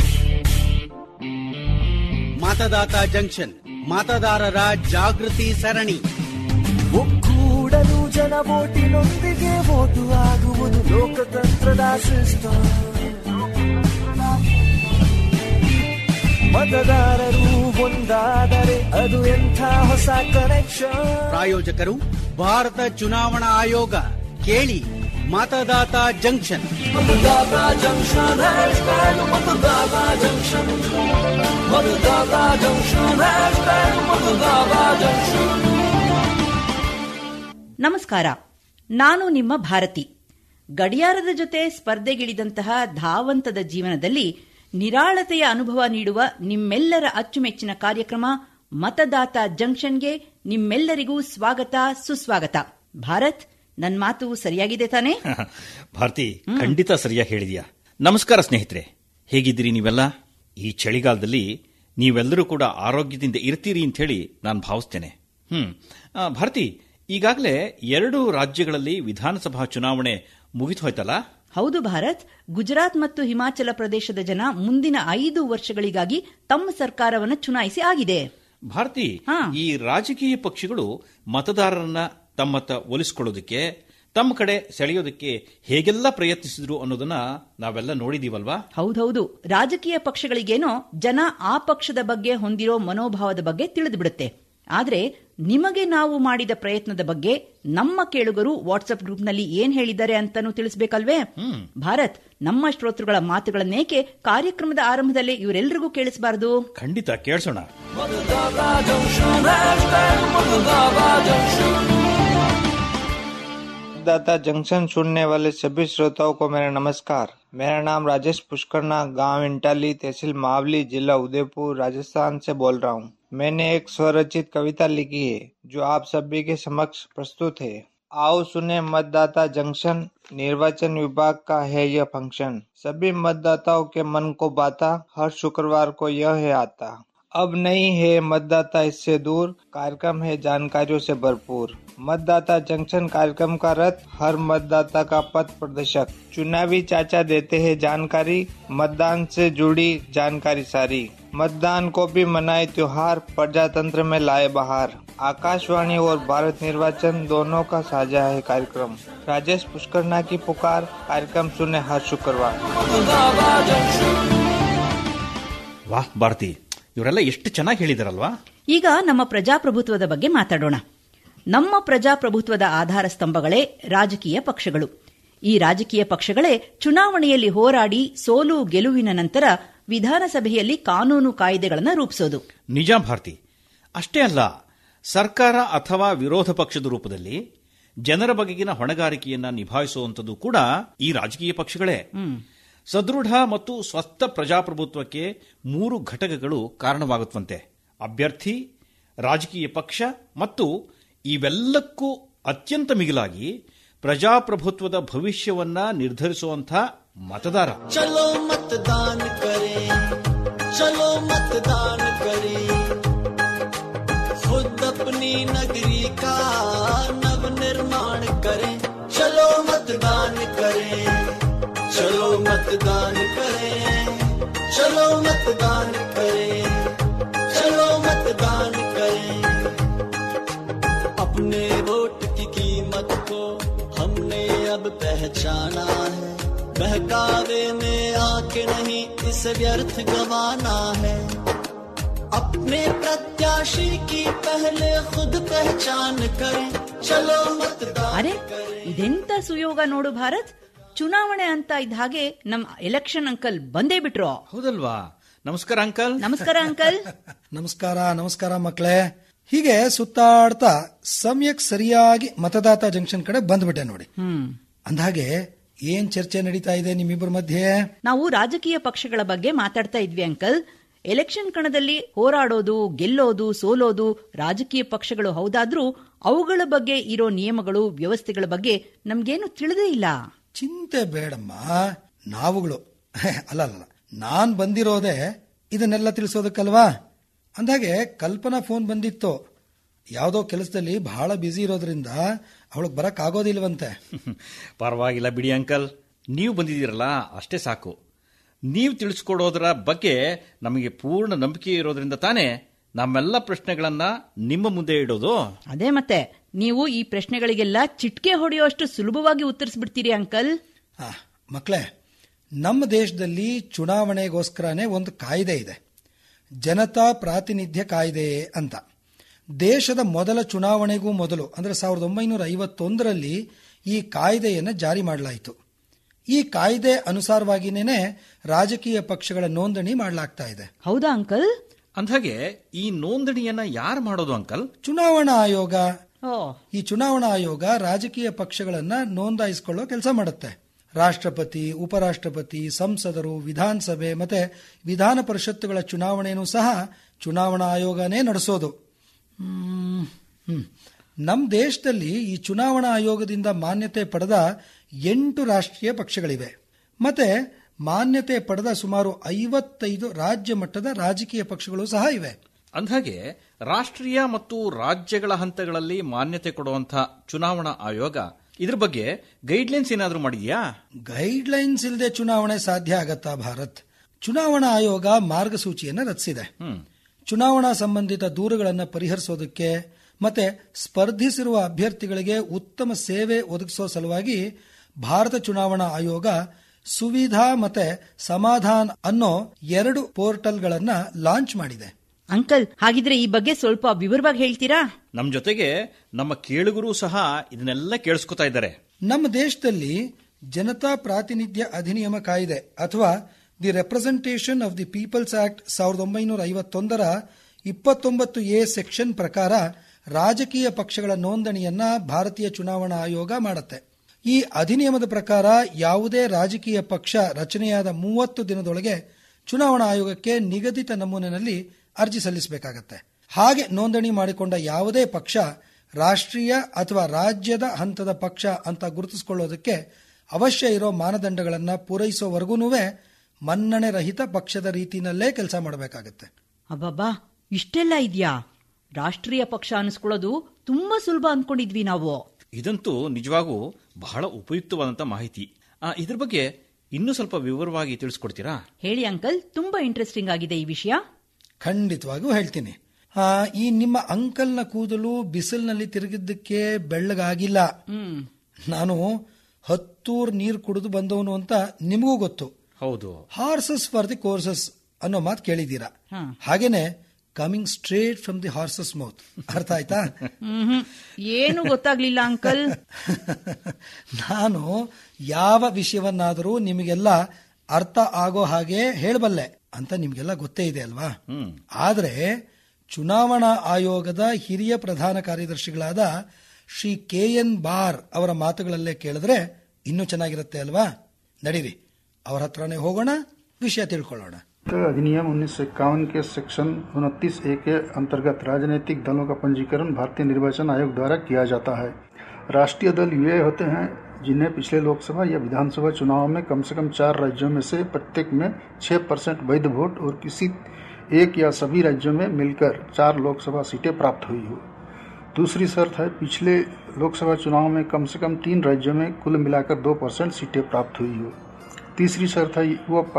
ಮತದಾತ ಜಂಕ್ಷನ್ ಮತದಾರರ ಜಾಗೃತಿ ಸರಣಿ ಒಕ್ಕೂಡಲು ಜನ ಓಟಿನೊಂದಿಗೆ ಓಟು ಆಗುವುದು ಲೋಕತಂತ್ರದ ಸಿಸ್ಟಮ್ ಮತದಾರರು ಒಂದಾದರೆ ಅದು ಎಂಥ ಹೊಸ ಕನೆಕ್ಷನ್ ಪ್ರಾಯೋಜಕರು ಭಾರತ ಚುನಾವಣಾ ಆಯೋಗ ಕೇಳಿ Matadata junction Matadata junction hashtag Matadata junction Matadata junction hashtag Matadata junction ನಮಸ್ಕಾರ ನಾನು ನಿಮ್ಮ ಭಾರತಿ ಗಡಿಯಾರದ ಜೊತೆ ಸ್ಪರ್ಧೆಗಿಳಿದಂತಹ ಧಾವಂತದ ಜೀವನದಲ್ಲಿ ನಿರಾಳತೆಯ ಅನುಭವ ನೀಡುವ ನಿಮ್ಮೆಲ್ಲರ ಅಚ್ಚುಮೆಚ್ಚಿನ ಕಾರ್ಯಕ್ರಮ ಮತದಾತ ಜಂಕ್ಷನ್ಗೆ ನಿಮ್ಮೆಲ್ಲರಿಗೂ ಸ್ವಾಗತ ಸುಸ್ವಾಗತ ಭಾರತ್ ನನ್ ಮಾತು ಸರಿಯಾಗಿದೆ ತಾನೇ ಭಾರತಿ ಖಂಡಿತ ಸರಿಯಾಗಿ ಹೇಳಿದ್ಯಾ ನಮಸ್ಕಾರ ಸ್ನೇಹಿತರೆ ಹೇಗಿದ್ದೀರಿ ನೀವೆಲ್ಲ ಈ ಚಳಿಗಾಲದಲ್ಲಿ ನೀವೆಲ್ಲರೂ ಕೂಡ ಆರೋಗ್ಯದಿಂದ ಇರ್ತೀರಿ ಅಂತ ಹೇಳಿ ನಾನು ಭಾವಿಸ್ತೇನೆ ಹ್ಮ್ ಆ, ಭಾರತಿ ಈಗಾಗಲೇ ಎರಡು ರಾಜ್ಯಗಳಲ್ಲಿ ವಿಧಾನಸಭಾ ಚುನಾವಣೆ ಮುಗಿದು ಹೋಯ್ತಲ್ಲ ಹೌದು ಭಾರತ್ ಗುಜರಾತ್ ಮತ್ತು ಹಿಮಾಚಲ ಪ್ರದೇಶದ ಜನ ಮುಂದಿನ ಐದು ವರ್ಷಗಳಿಗಾಗಿ ತಮ್ಮ ಸರ್ಕಾರವನ್ನು ಚುನಾಯಿಸಿ ಆಗಿದೆ ಭಾರತಿ ಈ ರಾಜಕೀಯ ಪಕ್ಷಗಳು ಮತದಾರರನ್ನ ತಮ್ಮತ್ತ ಒಲಿಸ್ಕೊಳ್ಳೋದಕ್ಕೆ ತಮ್ಮ ಕಡೆ ಸೆಳೆಯೋದಕ್ಕೆ ಹೇಗೆಲ್ಲ ಪ್ರಯತ್ನಿಸಿದ್ರು ಅನ್ನೋದನ್ನ ನಾವೆಲ್ಲ ನೋಡಿದೀವಲ್ವಾ ಹೌದೌದು ರಾಜಕೀಯ ಪಕ್ಷಗಳಿಗೇನೋ ಜನ ಆ ಪಕ್ಷದ ಬಗ್ಗೆ ಹೊಂದಿರೋ ಮನೋಭಾವದ ಬಗ್ಗೆ ತಿಳಿದು ಬಿಡುತ್ತೆ ಆದ್ರೆ ನಿಮಗೆ ನಾವು ಮಾಡಿದ ಪ್ರಯತ್ನದ ಬಗ್ಗೆ ನಮ್ಮ ಕೇಳುಗರು ವಾಟ್ಸ್ಆಪ್ ಗ್ರೂಪ್ನಲ್ಲಿ ಏನ್ ಹೇಳಿದ್ದಾರೆ ಅಂತಾನೂ ತಿಳಿಸ್ಬೇಕಲ್ವೇ ಭಾರತ್ ನಮ್ಮ ಶ್ರೋತೃಗಳ ಮಾತುಗಳನ್ನೇಕೆ ಕಾರ್ಯಕ್ರಮದ ಆರಂಭದಲ್ಲೇ ಇವರೆಲ್ಲರಿಗೂ ಕೇಳಿಸಬಾರದು ಖಂಡಿತ ಕೇಳಿಸೋಣ Matadata junction hashtag Matadata junction Matadata junction सुनने वाले सभी श्रोताओं को मेरा नमस्कार मेरा नाम राजेश पुष्करना गांव इंटाली तहसील मावली जिला उदयपुर राजस्थान से बोल रहा हूँ मैंने एक स्वरचित कविता लिखी है जो आप सभी के समक्ष प्रस्तुत है आओ सुने मतदाता जंक्शन निर्वाचन विभाग का है यह फंक्शन सभी मतदाताओं के मन को बाता हर शुक्रवार को यह है आता अब नहीं है मतदाता इससे दूर कार्यक्रम है जानकारियों से भरपूर मतदाता जंक्शन कार्यक्रम का रथ हर मतदाता का पथ प्रदर्शक चुनावी चाचा देते हैं जानकारी मतदान से जुड़ी जानकारी सारी मतदान को भी मनाए त्योहार प्रजातंत्र में लाए बहार आकाशवाणी और भारत निर्वाचन दोनों का साझा है कार्यक्रम राजेश पुष्करना की पुकार कार्यक्रम सुने हर शुक्रवार ವಾಹ್ ಭಾರತಿ ಇವರೆಲ್ಲ ಎಷ್ಟು ಚೆನ್ನಾಗಿ ಹೇಳಿದಾರಲ್ವಾ ಈಗ ನಮ್ಮ ಪ್ರಜಾಪ್ರಭುತ್ವದ ಬಗ್ಗೆ ಮಾತಾಡೋಣ ನಮ್ಮ ಪ್ರಜಾಪ್ರಭುತ್ವದ ಆಧಾರ ಸ್ತಂಭಗಳೇ ರಾಜಕೀಯ ಪಕ್ಷಗಳು ಈ ರಾಜಕೀಯ ಪಕ್ಷಗಳೇ ಚುನಾವಣೆಯಲ್ಲಿ ಹೋರಾಡಿ ಸೋಲು ಗೆಲುವಿನ ನಂತರ ವಿಧಾನಸಭೆಯಲ್ಲಿ ಕಾನೂನು ಕಾಯ್ದೆಗಳನ್ನು ರೂಪಿಸೋದು ನಿಜ ಭಾರತಿ ಅಷ್ಟೇ ಅಲ್ಲ ಸರ್ಕಾರ ಅಥವಾ ವಿರೋಧ ಪಕ್ಷದ ರೂಪದಲ್ಲಿ ಜನರ ಬಗೆಗಿನ ಹೊಣೆಗಾರಿಕೆಯನ್ನ ನಿಭಾಯಿಸುವಂಥದ್ದು ಕೂಡ ಈ ರಾಜಕೀಯ ಪಕ್ಷಗಳೇ ಸದೃಢ ಮತ್ತು ಸ್ವಸ್ಥ ಪ್ರಜಾಪ್ರಭುತ್ವಕ್ಕೆ ಮೂರು ಘಟಕಗಳು ಕಾರಣವಾಗುತ್ತವಂತೆ ಅಭ್ಯರ್ಥಿ ರಾಜಕೀಯ ಪಕ್ಷ ಮತ್ತು ಇವೆಲ್ಲಕ್ಕೂ ಅತ್ಯಂತ ಮಿಗಿಲಾಗಿ ಪ್ರಜಾಪ್ರಭುತ್ವದ ಭವಿಷ್ಯವನ್ನ ನಿರ್ಧರಿಸುವಂಥ ಮತದಾರ चलो मतदान करें चलो मतदान करें खुद अपनी नगरी का नव निर्माण करें चलो मतदान करें चलो मतदान करें चलो मतदान करें चलो मतदान करें अपने वोट की कीमत को हमने अब पहचाना है बहकावे में आके नहीं इसे व्यर्थ गवाना है अपने प्रत्याशी की पहले खुद पहचान करें चलो मतदान ಅರೆ ಇದೆಂತ ಸುಯೋಗ ನೋಡು ಭಾರತ್ ಚುನಾವಣೆ ಅಂತ ಇದ್ದ ಹಾಗೆ ನಮ್ ಎಲೆಕ್ಷನ್ ಅಂಕಲ್ ಬಂದೇ ಬಿಟ್ರು ಹೌದಲ್ವಾ ನಮಸ್ಕಾರ ಅಂಕಲ್ ನಮಸ್ಕಾರ ಅಂಕಲ್ ನಮಸ್ಕಾರ ನಮಸ್ಕಾರ ಮಕ್ಕಳೇ ಹೀಗೆ ಸುತ್ತಾಡ್ತಾ ಸಮಯಕ್ಕೆ ಸರಿಯಾಗಿ ಮತದಾತ ಜಂಕ್ಷನ್ ಕಡೆ ಬಂದ್ಬಿಟ್ಟೆ ನೋಡಿ ಹ್ಮ್ ಅಂದ್ಹಾಗೆ ಏನ್ ಚರ್ಚೆ ನಡೀತಾ ಇದೆ ನಿಮ್ಮಿಬ್ಬರ ಮಧ್ಯೆ ನಾವು ರಾಜಕೀಯ ಪಕ್ಷಗಳ ಬಗ್ಗೆ ಮಾತಾಡ್ತಾ ಇದ್ವಿ ಅಂಕಲ್ ಎಲೆಕ್ಷನ್ ಕಣದಲ್ಲಿ ಹೋರಾಡೋದು ಗೆಲ್ಲೋದು ಸೋಲೋದು ರಾಜಕೀಯ ಪಕ್ಷಗಳು ಹೌದಾದ್ರೂ ಅವುಗಳ ಬಗ್ಗೆ ಇರೋ ನಿಯಮಗಳು ವ್ಯವಸ್ಥೆಗಳ ಬಗ್ಗೆ ನಮ್ಗೇನು ತಿಳಿದೇ ಇಲ್ಲ ಚಿಂತೆ ಬೇಡಮ್ಮ ನಾವುಗಳು ಅಲ್ಲ ಅಲ್ಲ ನಾನ್ ಬಂದಿರೋದೇ ಇದನ್ನೆಲ್ಲ ತಿಳಿಸೋದಕ್ಕಲ್ವಾ ಅಂದಾಗೆ ಕಲ್ಪನಾ ಫೋನ್ ಬಂದಿತ್ತು ಯಾವುದೋ ಕೆಲಸದಲ್ಲಿ ಬಹಳ ಬ್ಯುಸಿ ಇರೋದ್ರಿಂದ ಅವಳಿಗೆ ಬರಕ್ ಆಗೋದಿಲ್ವಂತೆ ಪರವಾಗಿಲ್ಲ ಬಿಡಿ ಅಂಕಲ್ ನೀವು ಬಂದಿದ್ದೀರಲ್ಲ ಅಷ್ಟೇ ಸಾಕು ನೀವು ತಿಳಿಸ್ಕೊಡೋದರ ಬಗ್ಗೆ ನಮಗೆ ಪೂರ್ಣ ನಂಬಿಕೆ ಇರೋದ್ರಿಂದ ತಾನೇ ನಮ್ಮೆಲ್ಲ ಪ್ರಶ್ನೆಗಳನ್ನ ನಿಮ್ಮ ಮುಂದೆ ಇಡೋದು ಅದೇ ಮತ್ತೆ ನೀವು ಈ ಪ್ರಶ್ನೆಗಳಿಗೆಲ್ಲ ಚಿಟ್ಕೆ ಹೊಡೆಯುವಷ್ಟು ಸುಲಭವಾಗಿ ಉತ್ತರಿಸ್ಬಿಡ್ತೀರಿ ಅಂಕಲ್ ಮಕ್ಕಳೇ ನಮ್ಮ ದೇಶದಲ್ಲಿ ಚುನಾವಣೆಗೋಸ್ಕರನೇ ಒಂದು ಕಾಯ್ದೆ ಇದೆ ಜನತಾ ಪ್ರಾತಿನಿಧ್ಯ ಕಾಯ್ದೆ ಅಂತ ದೇಶದ ಮೊದಲ ಚುನಾವಣೆಗೂ ಮೊದಲು ಅಂದ್ರೆ ಸಾವಿರದ ಒಂಬೈನೂರ ಐವತ್ತೊಂದರಲ್ಲಿ ಈ ಕಾಯ್ದೆಯನ್ನು ಜಾರಿ ಮಾಡಲಾಯಿತು ಈ ಕಾಯ್ದೆ ಅನುಸಾರವಾಗಿನೇ ರಾಜಕೀಯ ಪಕ್ಷಗಳ ನೋಂದಣಿ ಮಾಡಲಾಗ್ತಾ ಇದೆ ಹೌದಾ ಅಂಕಲ್ ಅಂದ್ಹಾಗೆ ಈ ನೋಂದಣಿಯನ್ನ ಯಾರು ಮಾಡೋದು ಅಂಕಲ್ ಚುನಾವಣಾ ಆಯೋಗ ಓ ಈ ಚುನಾವಣಾ ಆಯೋಗ ರಾಜಕೀಯ ಪಕ್ಷಗಳನ್ನ ನೋಂದಾಯಿಸಿಕೊಳ್ಳೋ ಕೆಲಸ ಮಾಡುತ್ತೆ ರಾಷ್ಟ್ರಪತಿ ಉಪರಾಷ್ಟ್ರಪತಿ ಸಂಸದರು ವಿಧಾನಸಭೆ ಮತ್ತೆ ವಿಧಾನ ಪರಿಷತ್ತುಗಳ ಚುನಾವಣೆಯೂ ಸಹ ಚುನಾವಣಾ ಆಯೋಗನೇ ನಡೆಸೋದು ಹ್ಮ್, ಹ್ಮ್. ನಮ್ಮ ದೇಶದಲ್ಲಿ ಈ ಚುನಾವಣಾ ಆಯೋಗದಿಂದ ಮಾನ್ಯತೆ ಪಡೆದ ಎಂಟು ರಾಷ್ಟ್ರೀಯ ಪಕ್ಷಗಳಿವೆ ಮತ್ತೆ ಮಾನ್ಯತೆ ಪಡೆದ ಸುಮಾರು ಐವತ್ತೈದು ರಾಜ್ಯ ಮಟ್ಟದ ರಾಜಕೀಯ ಪಕ್ಷಗಳು ಸಹ ಇವೆ ಅಂದ್ಹಾಗೆ ರಾಷ್ಟ್ರೀಯ ಮತ್ತು ರಾಜ್ಯಗಳ ಹಂತಗಳಲ್ಲಿ ಮಾನ್ಯತೆ ಕೊಡುವಂಥ ಚುನಾವಣಾ ಆಯೋಗ ಇದ್ರ ಬಗ್ಗೆ ಗೈಡ್ಲೈನ್ಸ್ ಏನಾದರೂ ಮಾಡಿದ್ಯಾ ಗೈಡ್ ಲೈನ್ಸ್ ಇಲ್ಲದೆ ಚುನಾವಣೆ ಸಾಧ್ಯ ಆಗತ್ತಾ ಭಾರತ್ ಚುನಾವಣಾ ಆಯೋಗ ಮಾರ್ಗಸೂಚಿಯನ್ನು ರಚಿಸಿದೆ ಚುನಾವಣಾ ಸಂಬಂಧಿತ ದೂರುಗಳನ್ನು ಪರಿಹರಿಸೋದಕ್ಕೆ ಮತ್ತೆ ಸ್ಪರ್ಧಿಸಿರುವ ಅಭ್ಯರ್ಥಿಗಳಿಗೆ ಉತ್ತಮ ಸೇವೆ ಒದಗಿಸೋ ಸಲುವಾಗಿ ಭಾರತ ಚುನಾವಣಾ ಆಯೋಗ ಸುವಿಧಾ ಮತ್ತೆ ಸಮಾಧಾನ್ ಅನ್ನೋ ಎರಡು ಪೋರ್ಟಲ್ಗಳನ್ನ ಲಾಂಚ್ ಮಾಡಿದೆ ಅಂಕಲ್ ಹಾಗಿದ್ರೆ ಈ ಬಗ್ಗೆ ಸ್ವಲ್ಪ ವಿವರವಾಗಿ ಹೇಳ್ತೀರಾ ನಮ್ಮ ಜೊತೆಗೆ ನಮ್ಮ ಕೇಳುಗರು ಸಹ ಇದನ್ನೆಲ್ಲ ಕೇಳಿಸ್ಕೊತಾ ಇದ್ದಾರೆ ನಮ್ಮ ದೇಶದಲ್ಲಿ ಜನತಾ ಪ್ರಾತಿನಿಧ್ಯ ಅಧಿನಿಯಮ ಕಾಯ್ದೆ ಅಥವಾ the representation of the people's act ಸಾವಿರದ ಒಂಬೈನೂರ ಐವತ್ತೊಂದರ ಇಪ್ಪತ್ತೊಂಬತ್ತು ಎ ಸೆಕ್ಷನ್ ಪ್ರಕಾರ ರಾಜಕೀಯ ಪಕ್ಷಗಳ ನೋಂದಣಿಯನ್ನ ಭಾರತೀಯ ಚುನಾವಣಾ ಆಯೋಗ ಮಾಡುತ್ತೆ ಈ ಅಧಿನಿಯಮದ ಪ್ರಕಾರ ಯಾವುದೇ ರಾಜಕೀಯ ಪಕ್ಷ ರಚನೆಯಾದ ಮೂವತ್ತು ದಿನದೊಳಗೆ ಚುನಾವಣಾ ಆಯೋಗಕ್ಕೆ ನಿಗದಿತ ನಮೂನೆಯಲ್ಲಿ ಅರ್ಜಿ ಸಲ್ಲಿಸಬೇಕಾಗತ್ತೆ ಹಾಗೆ ನೋಂದಣಿ ಮಾಡಿಕೊಂಡ ಯಾವುದೇ ಪಕ್ಷ ರಾಷ್ಟ್ರೀಯ ಅಥವಾ ರಾಜ್ಯದ ಹಂತದ ಪಕ್ಷ ಅಂತ ಗುರುತಿಸಿಕೊಳ್ಳೋದಕ್ಕೆ ಅವಶ್ಯ ಇರೋ ಮಾನದಂಡಗಳನ್ನ ಪೂರೈಸೋವರೆಗೂ ಮನ್ನಣೆ ರಹಿತ ಪಕ್ಷದ ರೀತಿನಲ್ಲೇ ಕೆಲಸ ಮಾಡಬೇಕಾಗತ್ತೆ ಅಬ್ಬಬ್ಬಾ ಇಷ್ಟೆಲ್ಲ ಇದ್ಯಾ ರಾಷ್ಟ್ರೀಯ ಪಕ್ಷ ಅನಿಸ್ಕೊಳ್ಳೋದು ತುಂಬಾ ಸುಲಭ ಅನ್ಕೊಂಡಿದ್ವಿ ನಾವು ಇದಂತೂ ನಿಜವಾಗೂ ಬಹಳ ಉಪಯುಕ್ತವಾದಂತ ಮಾಹಿತಿ ಆ, ಇದ್ರ ಬಗ್ಗೆ ಇನ್ನೂ ಸ್ವಲ್ಪ ವಿವರವಾಗಿ ತಿಳಿಸ್ಕೊಡ್ತೀರಾ ಹೇಳಿ ಅಂಕಲ್ ತುಂಬಾ ಇಂಟ್ರೆಸ್ಟಿಂಗ್ ಆಗಿದೆ ಈ ವಿಷಯ ಖಂಡಿತವಾಗಿಯೂ ಹೇಳ್ತೀನಿ ಆ, ಈ ನಿಮ್ಮ ಅಂಕಲ್ನ ಕೂದಲು ಬಿಸಿಲಿನಲ್ಲಿ ತಿರುಗಿದ್ದಕ್ಕೆ ಬೆಳ್ಳಗಾಗಿಲ್ಲ ನಾನು ಹತ್ತೂರ್ ನೀರು ಕುಡಿದು ಬಂದವನು ಅಂತ ನಿಮಗೂ ಗೊತ್ತು ಹೌದು ಹಾರ್ಸಸ್ ಫಾರ್ ದಿ ಕೋರ್ಸಸ್ ಅನ್ನೋ ಮಾತು ಕೇಳಿದ್ದೀರಾ ಹಾಗೇನೆ coming straight from the horse's mouth ಅರ್ಥ ಆಯ್ತಾ ಮ್ಹ್ಮ್. ಏನು ಗೊತ್ತಾಗ್ಲಿಲ್ಲ ಅಂಕಲ್ ನಾನು ಯಾವ ವಿಷಯವನ್ನಾದರೂ ನಿಮಗೆಲ್ಲ ಅರ್ಥ ಆಗೋ ಹಾಗೆ ಹೇಳಬಲ್ಲೆ ಅಂತ ನಿಮಗೆಲ್ಲ ಗೊತ್ತೇ ಇದೆ ಅಲ್ವಾ ಆದ್ರೆ ಚುನಾವಣಾ ಆಯೋಗದ ಹಿರಿಯ ಪ್ರಧಾನ ಕಾರ್ಯದರ್ಶಿಗಳಾದ ಶ್ರೀ ಕೆ ಎನ್ ಬಾರ್ ಅವರ ಮಾತುಗಳಲ್ಲೇ ಕೇಳಿದ್ರೆ ಇನ್ನೂ ಚೆನ್ನಾಗಿರುತ್ತೆ ಅಲ್ವಾ ನಡೀರಿ ಅವ್ರ ಹತ್ರನೇ ಹೋಗೋಣ ವಿಷಯ ತಿಳ್ಕೊಳ್ಳೋಣ अधिनियम उन्नीस सौ इक्यावन के सेक्शन उनतीस ए के अंतर्गत राजनीतिक दलों का पंजीकरण भारतीय निर्वाचन आयोग द्वारा किया जाता है राष्ट्रीय दल वे होते हैं जिन्हें पिछले लोकसभा या विधानसभा चुनाव में कम से कम चार राज्यों में से प्रत्येक में छह परसेंट वैध वोट और किसी एक या सभी राज्यों में मिलकर चार लोकसभा सीटें प्राप्त हुई हो दूसरी शर्त है पिछले लोकसभा चुनाव में कम से कम तीन राज्यों में कुल मिलाकर दो परसेंट सीटें प्राप्त हुई हो तीसरी शर्त है वो